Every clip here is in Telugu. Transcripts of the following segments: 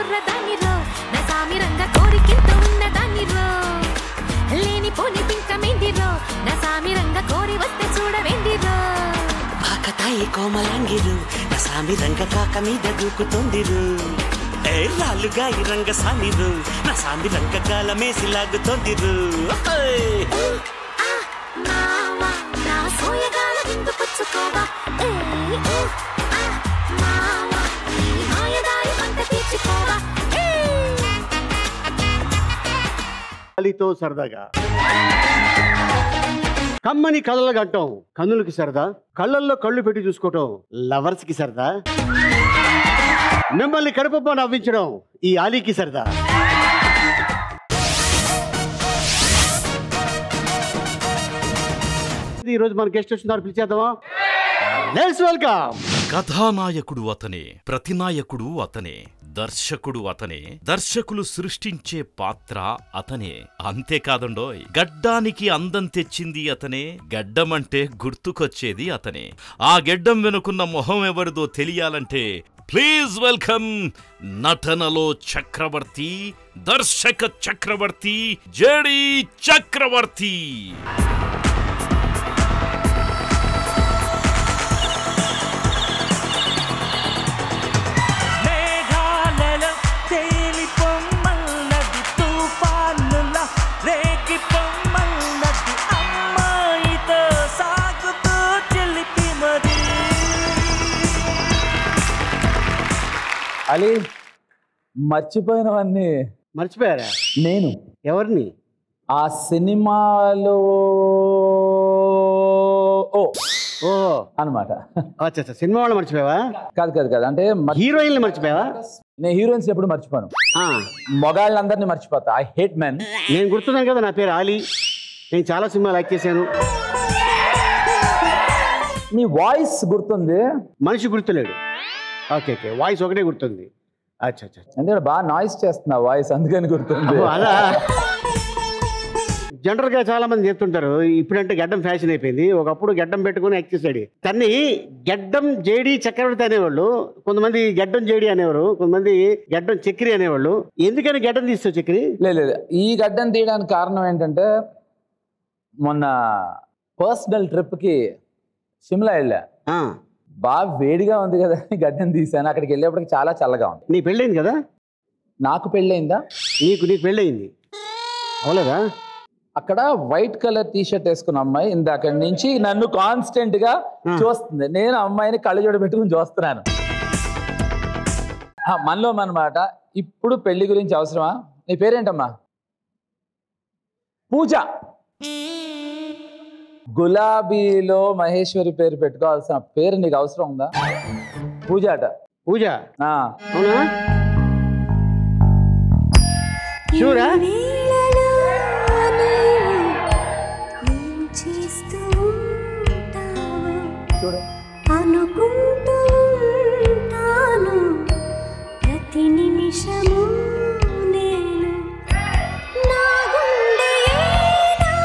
కుర్రదాన్ని రో నా సామి రంగ కోరికింత ఉన్నదాన్ని రో లేని పోని పింకమేంది రో నా సామి రంగ కోరి వస్తే చూడవేంది రో ఆకతాయి కోమలంగిరు నా సామి రంగ కాక మీద దూకుతోందిరు ఏ లాలుగా ఈ రంగ సామిరు నా సామి రంగ గాలమేసి లాగుతోందిరు ఓయ్. ఆ మావా నా సోయగాల విందు పుచ్చుకోవా ఏ ఊ, ఆ మావా నీ మాయదారి వంట తీర్చుకోవా ఏ గాలితో సరదాగా కమ్మని కళ్ళ గంటం కన్నులకి సరదా కళ్ళల్లో కళ్ళు పెట్టి చూసుకోవటం లవర్స్ కి సరదా మిమ్మల్ని కడుపబ్బ నవ్వించడం ఈ ఆలీకి సరదా ఈ రోజు మన గెస్ట్ వచ్చినారు పిలిచేద్దామా లెట్స్ వెల్కమ్ కథానాయకుడు అతనే ప్రతినాయకుడు అతనే దర్శకుడు అతనే దర్శకులు సృష్టించే పాత్ర అతనే అంతేకాదండోయ్ గడ్డానికి అందం తెచ్చింది అతనే గడ్డమంటే గుర్తుకొచ్చేది అతనే ఆ గెడ్డం వెనుకున్న మొహం ఎవరిదో తెలియాలంటే ప్లీజ్ వెల్కమ్ నటనలో చక్రవర్తి దర్శక చక్రవర్తి జేడి చక్రవర్తి మేఘాలలో తేలిపొమ్మన్నది తుఫానుల రేగిపొమ్మన్నది అమ్మాయితో సాగుతూ చెలిపి మరి అలీ మర్చిపోయినవన్నీ మర్చిపోయారా నేను ఎవరిని ఆ సినిమాలో ఓ ఓ అనమాట అచ్చా అచ్చా సినిమా వాళ్ళు మర్చిపోయావా కాదు కాదు కాదు అంటే మర్చి- హీరోయిన్లు మర్చిపోయావా నేను హీరోయిన్స్ ఎప్పుడు మర్చిపోను ఆ, మొగాళ్ళందరినీ మర్చిపోతా ఐ హేట్ మెన్ నేను గుర్తున్నాను కదా నా పేరు ఆలీ నేను చాలా సినిమాలు యాక్ట్ చేశాను నీ వాయిస్ గుర్తుంది మనిషి గుర్తులేడు ఓకే ఓకే వాయిస్ ఒకటే గుర్తుంది అచ్చా అచ్చా ఎందుకంటే బాగా నాయిస్ చేస్తున్నా వాయిస్ అందుకని గుర్తుంది ఓ, అలా జనరల్ గా చాలా మంది చెప్తుంటారు ఇప్పుడంటే గడ్డం ఫ్యాషన్ అయిపోయింది ఒకప్పుడు గడ్డం పెట్టుకుని యాక్ట్ చేసాడు తన్ని గడ్డం జేడి చక్రవర్తి అనేవాళ్ళు కొంతమంది గడ్డం జేడి అనేవారు కొంతమంది గడ్డం చక్రి అనేవాళ్ళు ఎందుకని గడ్డం తీస్తావు చక్రి లేదు లేదు ఈ గడ్డం తీయడానికి కారణం ఏంటంటే మొన్న పర్సనల్ ట్రిప్కి సిమ్లా వెళ్ళా ఆ, బాగా వేడిగా ఉంది కదా అని గడ్డం తీసాను అక్కడికి వెళ్ళేప్పటికి చాలా చల్లగా ఉంది నీ పెళ్ళయింది కదా నాకు పెళ్ళయిందా నీకు నీకు పెళ్ళయింది అవలేదా అక్కడ వైట్ కలర్ టీ షర్ట్ వేసుకున్న అమ్మాయి ఇందాక నుంచి నన్ను కాన్స్టెంట్ గా ఆ. చూస్తుంది నేను ఆ అమ్మాయిని కళ్ళజోడ పెట్టుకుని చూస్తున్నాను ఆ, మనలో మనమాట ఇప్పుడు పెళ్లి గురించి అవసరమా నీ పేరేంటమ్మా పూజ గులాబీలో మహేశ్వరి పేరు పెట్టుకోవాల్సిన పేరు నీకు అవసరం ఉందా పూజ అట పూజ ఆ, అవునా షూరా వేళలో నీవు ఏం చేస్తూ ఉంటావో చూడు అనుకుంటూ ఉంటాను ప్రతి నిమిషము నేను నా గుండె ఏనాడో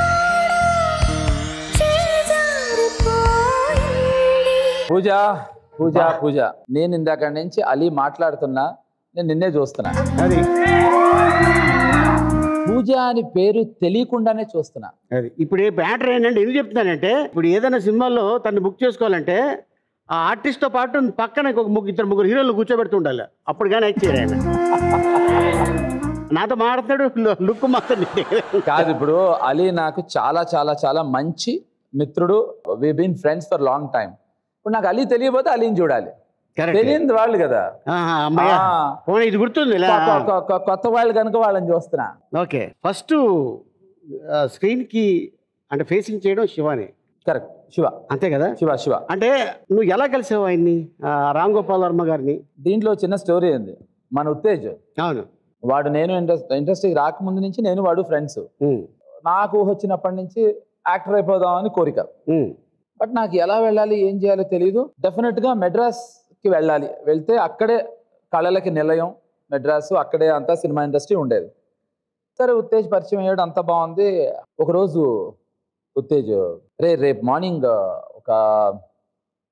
చేజారిపోయింది. పూజ పూజ పూజ నేను ఇందాక నుంచి అలీ మాట్లాడుతున్నా నేను నిన్నే చూస్తున్నా అది పూజ అని పేరు తెలియకుండానే చూస్తున్నా అది ఇప్పుడు ఏ బ్యాటర్ ఏంటంటే ఎందుకు చెప్తున్నానంటే ఇప్పుడు ఏదైనా సినిమాల్లో తను బుక్ చేసుకోవాలంటే ఆ ఆర్టిస్ట్తో పాటు పక్కన ఒక ముగ్గురు ఇద్దరు ముగ్గురు హీరోలు కూర్చోబెడుతుండాలి అప్పుడు కానీ యాక్ట్ చేయరు ఆయన నాతో మాట్లాడతాడు లుక్ మాత్రం కాదు ఇప్పుడు అలీ నాకు చాలా చాలా చాలా మంచి మిత్రుడు we been friends for long time ఇప్పుడు నాకు అలీ తెలియకపోతే అలీని చూడాలి కరెక్ట్ తెలియని వాళ్ళు కదా అమ్మాయ ఆ. పోనీ ఇది గుర్తుంది ఇలా కొ- కొ- కొ- కొ- కొత్త వాళ్ళు కనుక వాళ్ళని చూస్తున్నా ఓకే ఫస్ట్ స్క్రీన్ కి అంటే ఫేసింగ్ చేయడం శివాని కరెక్ట్ శివ అంతే కదా శివ శివ అంటే నువ్వు ఎలా కలిసావు ఆయన్ని ఆ, రామ్ గోపాల్ వర్మ గారిని దీంట్లో చిన్న స్టోరీ ఉంది మన ఉత్తేజ్ అవును వాడు నేను ఇండస్ట్రీ ఇండస్ట్రీకి రాకముందు నుంచి నేను వాడు ఫ్రెండ్స్ ఉమ్, నాకు ఊహ వచ్చినప్పటి నుంచి యాక్టర్ అయిపోదామని కోరిక ఉమ్, బట్ నాకు ఎలా వెళ్ళాలి ఏం చేయాలో తెలియదు డెఫినెట్గా మెడ్రాస్కి వెళ్ళాలి వెళ్తే అక్కడే కళలకి నిలయం మెడ్రాస్ అక్కడే అంతా సినిమా ఇండస్ట్రీ ఉండేది సరే ఉత్తేజ్ పరిచయం అయ్యాడు అంత బాగుంది ఒకరోజు ఉత్తేజ్ రే రేపు మార్నింగ్ ఒక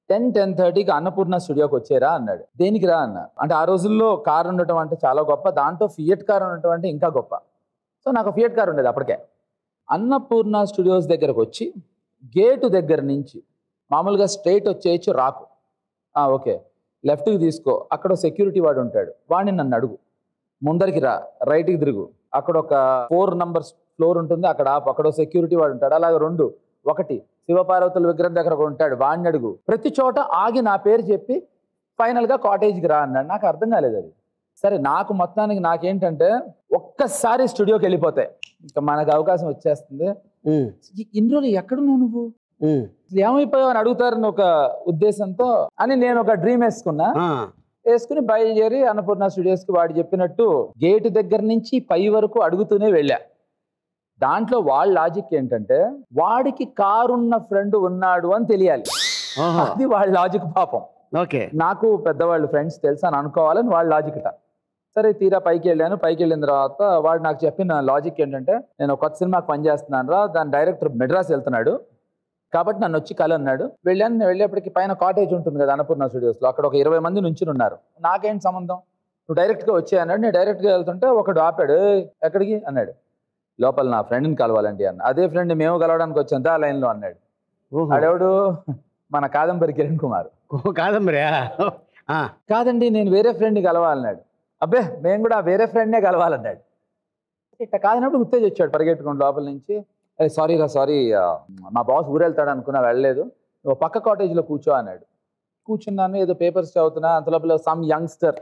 టెన్ టెన్ థర్టీకి అన్నపూర్ణ స్టూడియోకి వచ్చారా అన్నాడు దేనికి రా అన్న అంటే ఆ రోజుల్లో కార్ ఉండటం అంటే చాలా గొప్ప దాంట్లో ఫియట్ కార్ ఉండటం అంటే ఇంకా గొప్ప సో నాకు ఫియట్ కార్ ఉండేది అప్పటికే అన్నపూర్ణ స్టూడియోస్ దగ్గరకు వచ్చి గేటు దగ్గర నుంచి మామూలుగా స్ట్రైట్ వచ్చేయచ్చు రాకు ఆ, ఓకే లెఫ్ట్కి తీసుకో అక్కడ సెక్యూరిటీ వాడు ఉంటాడు వాడిని నన్ను అడుగు ముందరికి రా రైట్కి తిరుగు అక్కడ ఒక ఫోర్ నంబర్స్ ఫ్లోర్ ఉంటుంది అక్కడ ఆపు అక్కడ సెక్యూరిటీ వాడు ఉంటాడు అలాగే రెండు ఒకటి శివపార్వతుల విగ్రహం దగ్గర ఒకడు ఉంటాడు వాడిని అడుగు ప్రతి చోట ఆగి నా పేరు చెప్పి ఫైనల్గా కాటేజ్కి రా అన్నాడు నాకు అర్థం కాలేదు అది సరే నాకు మొత్తానికి నాకేంటంటే ఒక్కసారి స్టూడియోకి వెళ్ళిపోతే ఇంకా మనకు అవకాశం వచ్చేస్తుంది ఉమ్, ఇ- ఇన్ని రోజులు ఎక్కడున్నావు నువ్వు ఉమ్, అసలు ఏమైపోయావు అని అడుగుతారని ఒక ఉద్దేశంతో అని నేను ఒక డ్రీమ్ వేసుకున్నా ఆ, వేసుకుని బయలుదేరి అన్నపూర్ణ స్టూడియోస్కి వాడు చెప్పినట్టు గేటు దగ్గర నుంచి పై వరకు అడుగుతూనే వెళ్ళా దాంట్లో వాళ్ళ లాజిక్ ఏంటంటే వాడికి కారున్న ఫ్రెండ్ ఉన్నాడు అని తెలియాలి ఓహో, అది వాళ్ళ లాజిక్ పాపం ఓకే నాకు పెద్దవాళ్ళు ఫ్రెండ్స్ తెలుసు అని అనుకోవాలని వాళ్ళ లాజిక్ అట సరే తీరా పైకి వెళ్ళాను పైకి వెళ్ళిన తర్వాత వాడు నాకు చెప్పిన లాజిక్ ఏంటంటే నేను ఒక కొత్త సినిమాకి పనిచేస్తున్నాను రా దాని డైరెక్టర్ మెడ్రాస్ వెళ్తున్నాడు కాబట్టి నన్ను వచ్చి కలు అన్నాడు వెళ్ళాను నేను వెళ్ళేప్పటికి పైన కాటేజ్ ఉంటుంది కదా అన్నపూర్ణ స్టూడియోస్లో అక్కడ ఒక ఇరవై మంది నుంచి ఉన్నారు నాకేంటి సంబంధం నువ్వు డైరెక్ట్గా వచ్చే అన్నాడు నేను డైరెక్ట్గా వెళ్తుంటే ఒకడు ఆపాడు "ఏయ్, ఎక్కడికి అన్నాడు లోపల నా ఫ్రెండ్ని కలవాలండి అన్న అదే ఫ్రెండ్ మేము కలవడానికి వచ్చాంత ఆ లైన్లో అన్నాడు ఓహో ఆడెవడు మన కాదంబరి కిరణ్ కుమార్ ఓ, కాదమ్మరే ఆ, కాదండి నేను వేరే ఫ్రెండ్ని కలవాలన్నాడు అబ్బే మేము కూడా వేరే ఫ్రెండ్నే కలవాలన్నాడు ఇట్లా కాదన్నప్పుడు ఉత్తేజ్ వచ్చాడు పరిగెట్టుకుని లోపల నుంచి అరే సారీ రా సారీ మా బాస్ ఊరెళ్తాడు అనుకున్నా వెళ్ళలేదు నువ్వు పక్క కాటేజ్లో కూర్చో అన్నాడు కూర్చున్నాను ఏదో పేపర్స్ చదువుతున్నా అంత లోపల సమ్ యంగ్స్టర్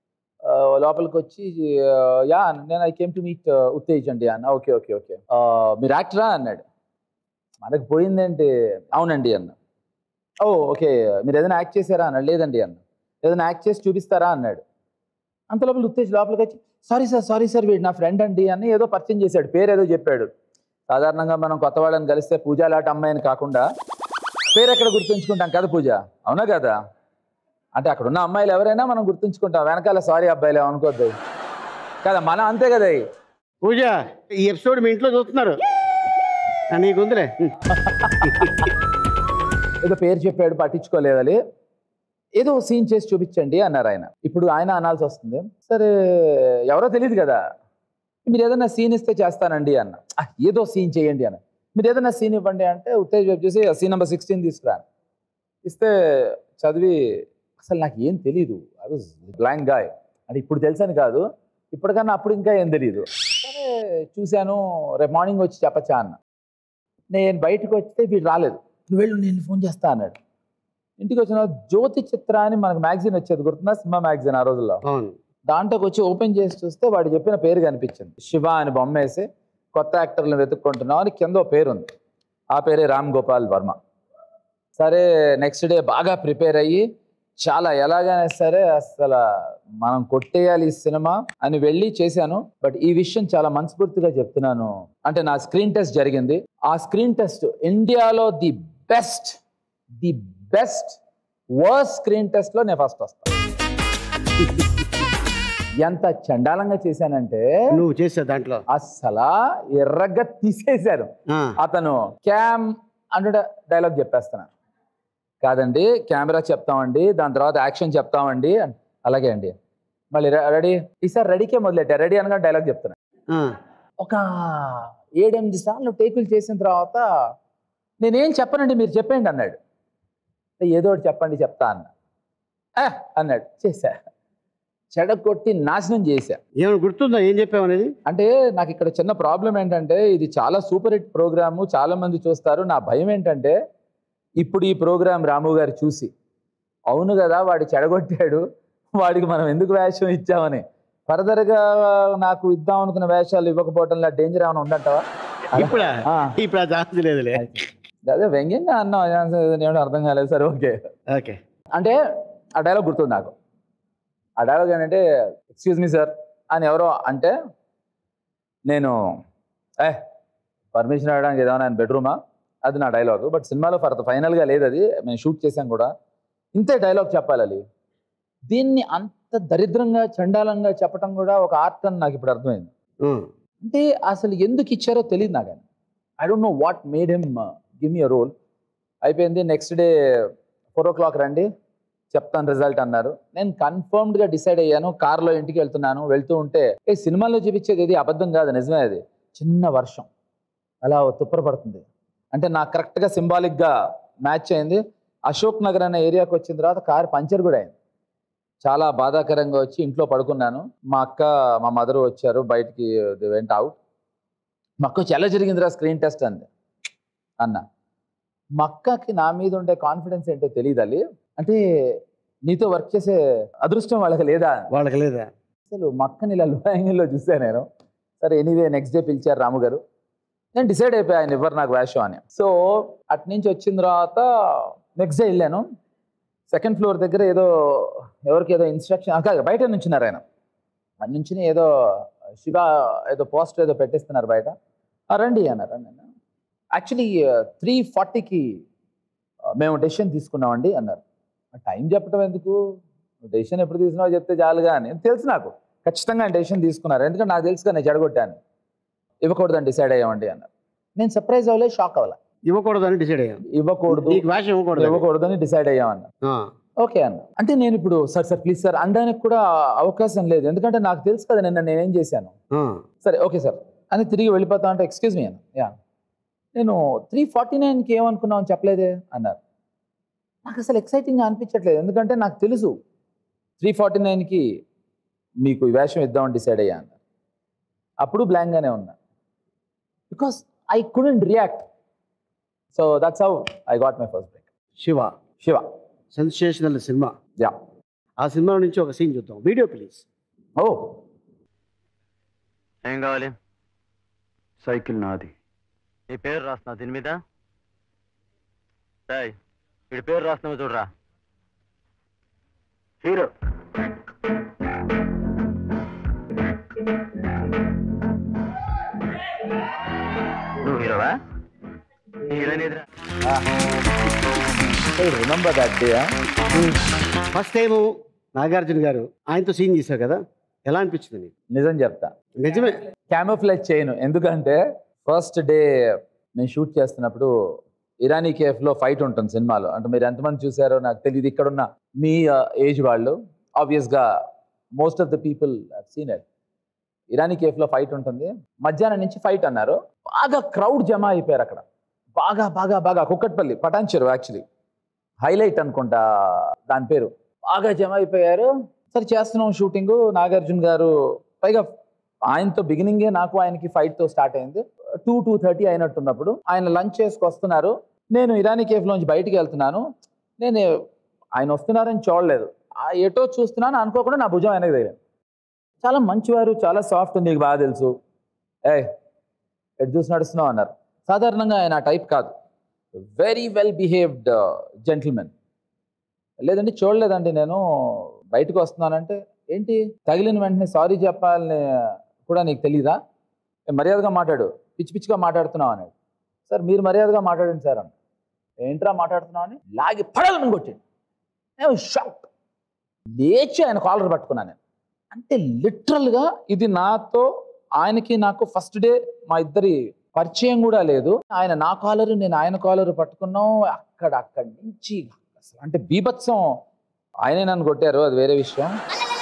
లోపలికి వచ్చి యా నేను I came to meet Uttej అండి అన్న ఓకే ఓకే ఓకే మీరు యాక్టరా అన్నాడు మనకు పోయిందేంటి అవునండి అన్న ఓ ఓకే మీరు ఏదైనా యాక్ట్ చేశారా అన్నాడు లేదండి అన్న ఏదైనా యాక్ట్ చేసి చూపిస్తారా అన్నాడు అంత లోపల ఉత్తేజ్ లోపలికి వచ్చి సారీ సార్ సారీ సార్ వీడు నా ఫ్రెండ్ అండి అని ఏదో పరిచయం చేశాడు పేరు ఏదో చెప్పాడు సాధారణంగా మనం కొత్త వాళ్ళని కలిస్తే పూజ లాంటి అమ్మాయిని కాకుండా పేరు ఎక్కడ గుర్తుంచుకుంటాం కదా పూజ అవునా కదా అంటే అక్కడ ఉన్న అమ్మాయిలు ఎవరైనా మనం గుర్తుంచుకుంటాం వెనకాల సారీ అబ్బాయిలు అనుకోద్దు కదా మనం అంతే కదా ఇవి. పూజ ఈ ఎపిసోడ్ మీ ఇంట్లో చూస్తున్నారు ఆ, నీకుందిలే ఉమ్, ఏదో పేరు చెప్పాడు పట్టించుకోలేదని ఏదో సీన్ చేసి చూపించండి అన్నారు ఆయన ఇప్పుడు ఆయన అనాల్సి వస్తుంది సరే ఎవరో తెలియదు కదా మీరు ఏదైనా సీన్ ఇస్తే చేస్తానండి అన్న "ఆ, ఏదో సీన్ చేయండి అన్న మీరు ఏదైనా సీన్ ఇవ్వండి అంటే ఉత్తేజ్ వైపు చూసి సీన్ నెంబర్ సిక్స్టీన్ తీసుకురా ఇస్తే చదివి అసలు నాకు ఏం తెలియదు ఐ వాజ్ బ్లాంక్ గాయ్ అంటే ఇప్పుడు తెలుసని కాదు ఇప్పటికన్నా అప్పుడు ఇంకా ఏం తెలియదు సరే చూశాను రేపు మార్నింగ్ వచ్చి చెప్పచ్చా అన్న నేను బయటకు వస్తే వీడు రాలేదు నువ్వు వెళ్ళు నేను ఫోన్ చేస్తా అన్నాడు ఇంటికి వచ్చిన జ్యోతి చిత్ర అని మనకు మ్యాగజైన్ వచ్చేది గుర్తుందా సినిమా మ్యాగజైన్ ఆ రోజుల్లో అవును దాంట్లోకి వచ్చి ఓపెన్ చేసి చూస్తే వాడు చెప్పిన పేరు కనిపించింది శివ అని బొమ్మ వేసి కొత్త యాక్టర్లను వెతుక్కుంటున్నాం అని కింద ఓ పేరు ఉంది ఆ పేరే రామ్ గోపాల్ వర్మ సరే నెక్స్ట్ డే బాగా ప్రిపేర్ అయ్యి చాలా ఎలాగైనా సరే అసలు మనం కొట్టేయాలి ఈ సినిమా అని వెళ్ళి చేశాను బట్ ఈ విషయం చాలా మనస్ఫూర్తిగా చెప్తున్నాను అంటే నా స్క్రీన్ టెస్ట్ జరిగింది ఆ స్క్రీన్ టెస్ట్ ఇండియాలో the best the best worst screen test లో నేను ఫస్ట్ వస్తాను ఎంత చండాలంగా చేశానంటే నువ్వు చేసావు దాంట్లో అస్సలా ఎర్రగా తీసేశారు ఆ, అతను క్యామ్ అంటే డైలాగ్ చెప్పేస్తాను కాదండి కెమెరా చెప్తామండి దాని తర్వాత యాక్షన్ చెప్తామండి అన్- అలాగే అండి మళ్ళీ రెడీ ఈసారి రెడీకే మొదలెట్టా రెడీ అనగా డైలాగ్ చెప్తున్నా ఆ, ఒక ఏడెనిమిది సార్లు టేకులు చేసిన తర్వాత నేనేం చెప్పనండి మీరు చెప్పండి అన్నాడు ఏదో ఒకటి చెప్పండి చెప్తా అన్న "ఆ" అన్నాడు చేశా చెడగొట్టి నాశనం చేశా ఏమైనా గుర్తుందా ఏం చెప్పావు అనేది అంటే నాకు ఇక్కడ చిన్న ప్రాబ్లం ఏంటంటే ఇది చాలా సూపర్ హిట్ ప్రోగ్రాము చాలా మంది చూస్తారు నా భయం ఏంటంటే ఇప్పుడు ఈ ప్రోగ్రాం రాము గారు చూసి అవును కదా వాడు చెడగొట్టాడు వాడికి మనం ఎందుకు వేషం ఇచ్చామని ఫర్దర్గా నాకు ఇద్దాం అనుకున్న వేషాలు ఇవ్వకపోవటంలో డేంజర్ ఏమైనా ఉందంటావా ఇప్పుడా ఆ, ఇప్పుడు ఆ ఛాన్స్ లేదులే అదే వ్యంగ్యంగా అన్నా ఏమో అర్థం కాలేదు సరే ఓకే ఓకే అంటే ఆ డైలాగ్ గుర్తుంది నాకు ఆ డైలాగ్ ఏంటంటే ఎక్స్క్యూజ్ మీ సార్ అని ఎవరో అంటే నేను ఏ పర్మిషన్ అడగడానికి ఏదైనా ఆయన బెడ్రూమా అది నా డైలాగ్ బట్ సినిమాలో ఫర్ ఫైనల్గా లేదు అది మేము షూట్ చేసాం కూడా ఇంతే డైలాగ్ చెప్పాలి అది దీన్ని అంత దరిద్రంగా చండాలంగా చెప్పడం కూడా ఒక ఆర్ట్ అని నాకు ఇప్పుడు అర్థమైంది ఉమ్, అంటే అసలు ఎందుకు ఇచ్చారో తెలియదు నాకు I don't know what made him give me a role అయిపోయింది next day four o'clock రండి చెప్తాను రిజల్ట్ అన్నారు నేను కన్ఫర్మ్డ్గా డిసైడ్ అయ్యాను కార్లో ఇంటికి వెళ్తున్నాను వెళ్తూ ఉంటే ఏ సినిమాలో చూపించేది ఇది అబద్ధం కాదు నిజమే అది చిన్న వర్షం అలా తుప్పర పడుతుంది అంటే నాకు కరెక్ట్గా సింబాలిక్గా మ్యాచ్ అయింది అశోక్ నగర్ అనే ఏరియాకి వచ్చిన తర్వాత కార్ పంచర్ కూడా అయింది చాలా బాధాకరంగా వచ్చి ఇంట్లో పడుకున్నాను మా అక్క మా మదర్ వచ్చారు బయటికి వెంట అవుట్ మా అక్క వచ్చి ఎలా జరిగిందిరా స్క్రీన్ టెస్ట్ అంది అన్న మా అక్కకి నా మీద ఉండే కాన్ఫిడెన్స్ ఏంటో తెలియదు అల్లి అంటే నీతో వర్క్ చేసే అదృష్టం వాళ్ళకి లేదా వాళ్ళకి లేదా అసలు మా అక్కని ఇలా లో యాంగిల్లో చూసాను నేను సరే ఎనీవే నెక్స్ట్ డే పిలిచారు రాము గారు నేను డిసైడ్ అయిపోయా ఆయన ఇవ్వరు నాకు వేషం అని సో అటు నుంచి వచ్చిన తర్వాత నెక్స్ట్ డే వెళ్ళాను సెకండ్ ఫ్లోర్ దగ్గర ఏదో ఎవరికి ఏదో ఇన్స్ట్రక్షన్ కాదు బయట నుంచున్నారు ఆయన అటు నుంచి ఏదో శివ ఏదో పోస్టర్ ఏదో పెట్టిస్తున్నారు బయట "ఆ, రండి అన్నారు నేను యాక్చువల్లీ త్రీ ఫార్టీకి మేము డెసిషన్ తీసుకున్నామండి అన్నారు టైం చెప్పడం ఎందుకు డెసిషన్ ఎప్పుడు తీసుకున్నావో చెప్తే చాలుగా అని తెలుసు నాకు ఖచ్చితంగా ఆయన డెసిషన్ తీసుకున్నారు ఎందుకంటే నాకు తెలుసుగా నేను చెడగొట్టాను ఇవ్వకూడదని డిసైడ్ అయ్యామండి అన్నారు నేను సర్ప్రైజ్ అవ్వలేదు షాక్ అవ్వలే ఇవ్వకూడదు అని డిసైడ్ అయ్యాను ఇవ్వకూడదు నీకు భాష ఇవ్వకూడదు ఇవ్వకూడదని డిసైడ్ అయ్యామన్న ఆ, ఓకే అన్న అంటే నేను ఇప్పుడు సార్ సార్ ప్లీజ్ సార్ అనడానికి కూడా అవకాశం లేదు ఎందుకంటే నాకు తెలుసు కదా నిన్న నేనేం చేశాను ఆ, సరే ఓకే సార్ అని తిరిగి వెళ్ళిపోతా అంటే ఎక్స్క్యూజ్ మీ అన్న యా నేను త్రీ ఫార్టీ నైన్కి ఏమనుకున్నావు అని చెప్పలేదే అన్నారు నాకు అసలు ఎక్సైటింగ్గా అనిపించట్లేదు ఎందుకంటే నాకు తెలుసు త్రీ ఫార్టీ నైన్కి మీకు ఈ వేషం ఇద్దామని డిసైడ్ అయ్యా అన్నారు అప్పుడు బ్లాంక్గానే ఉన్నా because I couldn't react so that's how I got my first break Shiva Shiva sensational cinema yeah ఆ సినిమా నుంచి ఒక సీన్ చూద్దాం వీడియో ప్లీజ్ ఓ ఏం కావాలి సైకిల్ నాది నీ పేరు రాస్తున్నా దీని మీద సాయ్ వీడి పేరు రాస్తున్నావు చూడరా హీరో నువ్వు హీరోవా హీరోయిన్ ఎదురా remember that day first time Nagarjuna garu ఆయనతో సీన్ చేశారు కదా ఎలా అనిపించింది నీకు నిజం చెప్తా నిజమే క్యామోఫ్లెజ్ చేయను ఎందుకంటే ఫస్ట్ డే నేను షూట్ చేస్తున్నప్పుడు ఇరానీ కేఫ్లో ఫైట్ ఉంటుంది సినిమాలో అంటే మీరు ఎంతమంది చూసారో నాకు తెలియదు ఇక్కడున్న మీ ఏజ్ వాళ్ళు ఆబ్వియస్గా most of the people seen it Irani కేఫ్లో ఫైట్ ఉంటుంది మధ్యాహ్నం నుంచి ఫైట్ అన్నారు బాగా క్రౌడ్ జమ అయిపోయారు అక్కడ బాగా బాగా బాగా కుక్కట్పల్లి పటాన్చెరు యాక్చువల్లీ హైలైట్ అనుకుంటా దాని పేరు బాగా జమ అయిపోయారు సరే చేస్తున్నాం షూటింగ్ నాగార్జున గారు పైగా ఆయనతో బిగినింగే నాకు ఆయనకి fight తో స్టార్ట్ అయింది టూ టూ థర్టీ అయినట్టున్నప్పుడు ఆయన లంచ్ చేసుకు వస్తున్నారు నేను ఇరానీ కేఫ్లోంచి బయటికి వెళ్తున్నాను నేను ఆయన వస్తున్నారని చూడలేదు ఆ ఎటో చూస్తున్నాను అనుకోకుండా నా భుజం వెనక్కి తగిలింది చాలా మంచివారు చాలా సాఫ్ట్ నీకు బాగా తెలుసు ఏ ఎటు చూసి నడుస్తున్నావు అన్నారు సాధారణంగా ఆయన ఆ టైప్ కాదు వెరీ వెల్ బిహేవ్డ్ జెంటిల్మెన్ లేదండి చూడలేదండి నేను బయటకు వస్తున్నానంటే ఏంటి తగిలిన వెంటనే సారీ చెప్పాలని కూడా నీకు తెలీదా ఏ, మర్యాదగా మాట్లాడు పిచ్చి పిచ్చిగా మాట్లాడుతున్నావు అన్నాడు సార్ మీరు మర్యాదగా మాట్లాడండి సార్ అన్న ఏంట్రా మాట్లాడుతున్నావు అని లాగి పడాలని కొట్టాడు నేను షాక్ లేచి ఆయన కాలర్ పట్టుకున్నాను నేను అంటే లిటరల్గా ఇది నాతో ఆయనకి నాకు ఫస్ట్ డే మా ఇద్దరి పరిచయం కూడా లేదు ఆయన నా కాలరు నేను ఆయన కాలరు పట్టుకున్నాం అక్కడ అక్కడి నుంచి అసలు అంటే బీభత్సం ఆయనే నన్ను కొట్టారు అది వేరే విషయం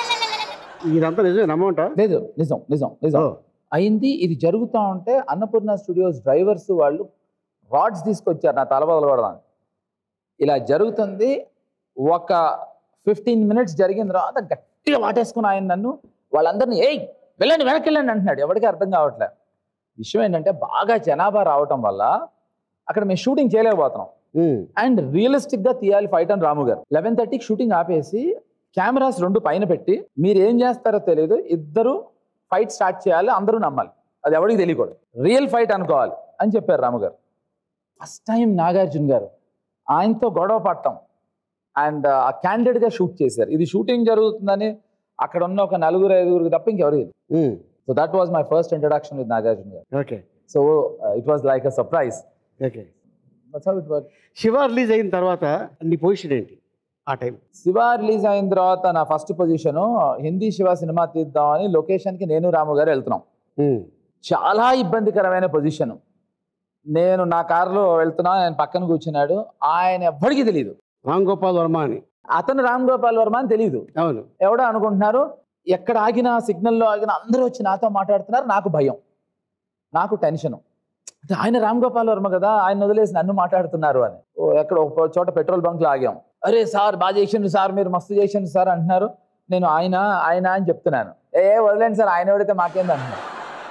ఇదంతా నిజమే నమ్మంట లేదు నిజం నిజం నిజం అయింది ఇది జరుగుతూ ఉంటే అన్నపూర్ణ స్టూడియోస్ డ్రైవర్స్ వాళ్ళు రాడ్స్ తీసుకొచ్చారు నా తల పగలగొడదాన్ని ఇలా జరుగుతుంది ఒక ఫిఫ్టీన్ మినిట్స్ జరిగిన తర్వాత గట్టిగా వాటేసుకుని ఆయన నన్ను వాళ్ళందరినీ ఏయ్ వెళ్ళండి వెనక్కి వెళ్ళండి అంటున్నాడు ఎవరికి అర్థం కావట్లే విషయం ఏంటంటే బాగా జనాభా రావటం వల్ల అక్కడ మేము షూటింగ్ చేయలేకపోతున్నాం అండ్ రియలిస్టిక్ గా తీయాలి ఫైట్ అని రాము గారు లెవెన్ థర్టీకి షూటింగ్ ఆపేసి కెమెరాస్ రెండు పైన పెట్టి మీరు ఏం చేస్తారో తెలియదు ఇద్దరు ఫైట్ స్టార్ట్ చేయాలి అందరూ నమ్మాలి అది ఎవరికి తెలియకూడదు రియల్ ఫైట్ అనుకోవాలి అని చెప్పారు రాము గారు ఫస్ట్ టైం నాగార్జున గారు ఆయనతో గొడవ పడటం అండ్ ఆ క్యాండిడేట్ గా షూట్ చేశారు ఇది షూటింగ్ జరుగుతుందని అక్కడ ఉన్న ఒక నలుగురు ఐదుగురికి తప్ప ఇంకెవరికి so that was my first introduction with Nagarjuna garu okay so it was like a surprise okay that's how it work Shiva release అయిన తర్వాత నీ పొజిషన్ ఏంటి ఆ టైం శివ రిలీజ్ అయిన తర్వాత నా first position Hindi Shiva cinema తీద్దామని లొకేషన్కి నేను రాము గారు వెళ్తున్నాం చాలా ఇబ్బందికరమైన పొజిషన్ నేను నా కారులో వెళ్తున్నా ఆయన పక్కన కూర్చున్నాడు ఆయన ఎవ్వడికి తెలియదు రామ్ గోపాల్ వర్మ అని అతను రామ్ గోపాల్ వర్మ అని తెలియదు అవును ఎవడో అనుకుంటున్నారు ఎక్కడ ఆగినా సిగ్నల్లో ఆగినా అందరూ వచ్చి నాతో మాట్లాడుతున్నారు నాకు భయం నాకు టెన్షన్ అంటే ఆయన రామ్ గోపాల్ వర్మ కదా ఆయన వదిలేసి నన్ను మాట్లాడుతున్నారు అని ఓ ఎక్కడ ఒక చోట పెట్రోల్ బంక్ లో ఆగాం అరే సార్ బాగా చేసిండ్రు సార్ మీరు మస్తు చేసిండ్రు సార్ అంటున్నారు నేను ఆయన ఆయన అని చెప్తున్నాను ఏ వదిలేండి సార్ ఆయన ఎవడైతే మాకేంది అంటున్నారు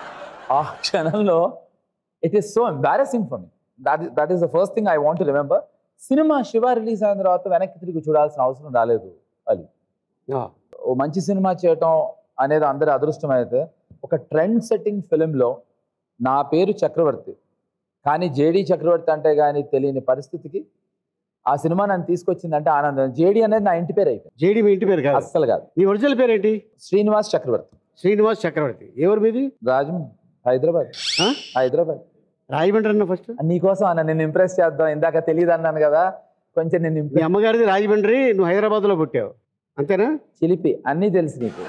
ఆ క్షణంలో it is so embarrassing for me that that is the first thing I want remember cinema Shiva release అయిన తర్వాత వెనక్కి తిరిగి చూడాల్సిన అవసరం రాలేదు అది ఆ, ఓ మంచి సినిమా చేయటం అనేది అందరి అదృష్టం అయితే ఒక ట్రెండ్ సెట్టింగ్ ఫిలింలో నా పేరు చక్రవర్తి కానీ జేడి చక్రవర్తి అంటే కానీ తెలియని పరిస్థితికి ఆ సినిమా నన్ను తీసుకొచ్చిందంటే ఆనందం జేడి అనేది నా ఇంటి పేరు అయిపోయింది జేడి మీ ఇంటి పేరు కాదు అస్సలు కాదు నీ ఒరిజినల్ పేరేంటి శ్రీనివాస్ చక్రవర్తి శ్రీనివాస్ చక్రవర్తి ఎవరు మీది రాజం హైదరాబాద్ ఆ? హైదరాబాద్ రాజమండ్రి అన్న ఫస్ట్ నీకోసం అన్న నేను ఇంప్రెస్ చేద్దాం ఇందాక తెలియదు అన్నాను కదా కొంచెం నేను మీ impress- అమ్మగారిది రాజమండ్రి నువ్వు హైదరాబాద్లో పుట్టావు అంతేనా చిలిపి అన్నీ తెలుసు నీకు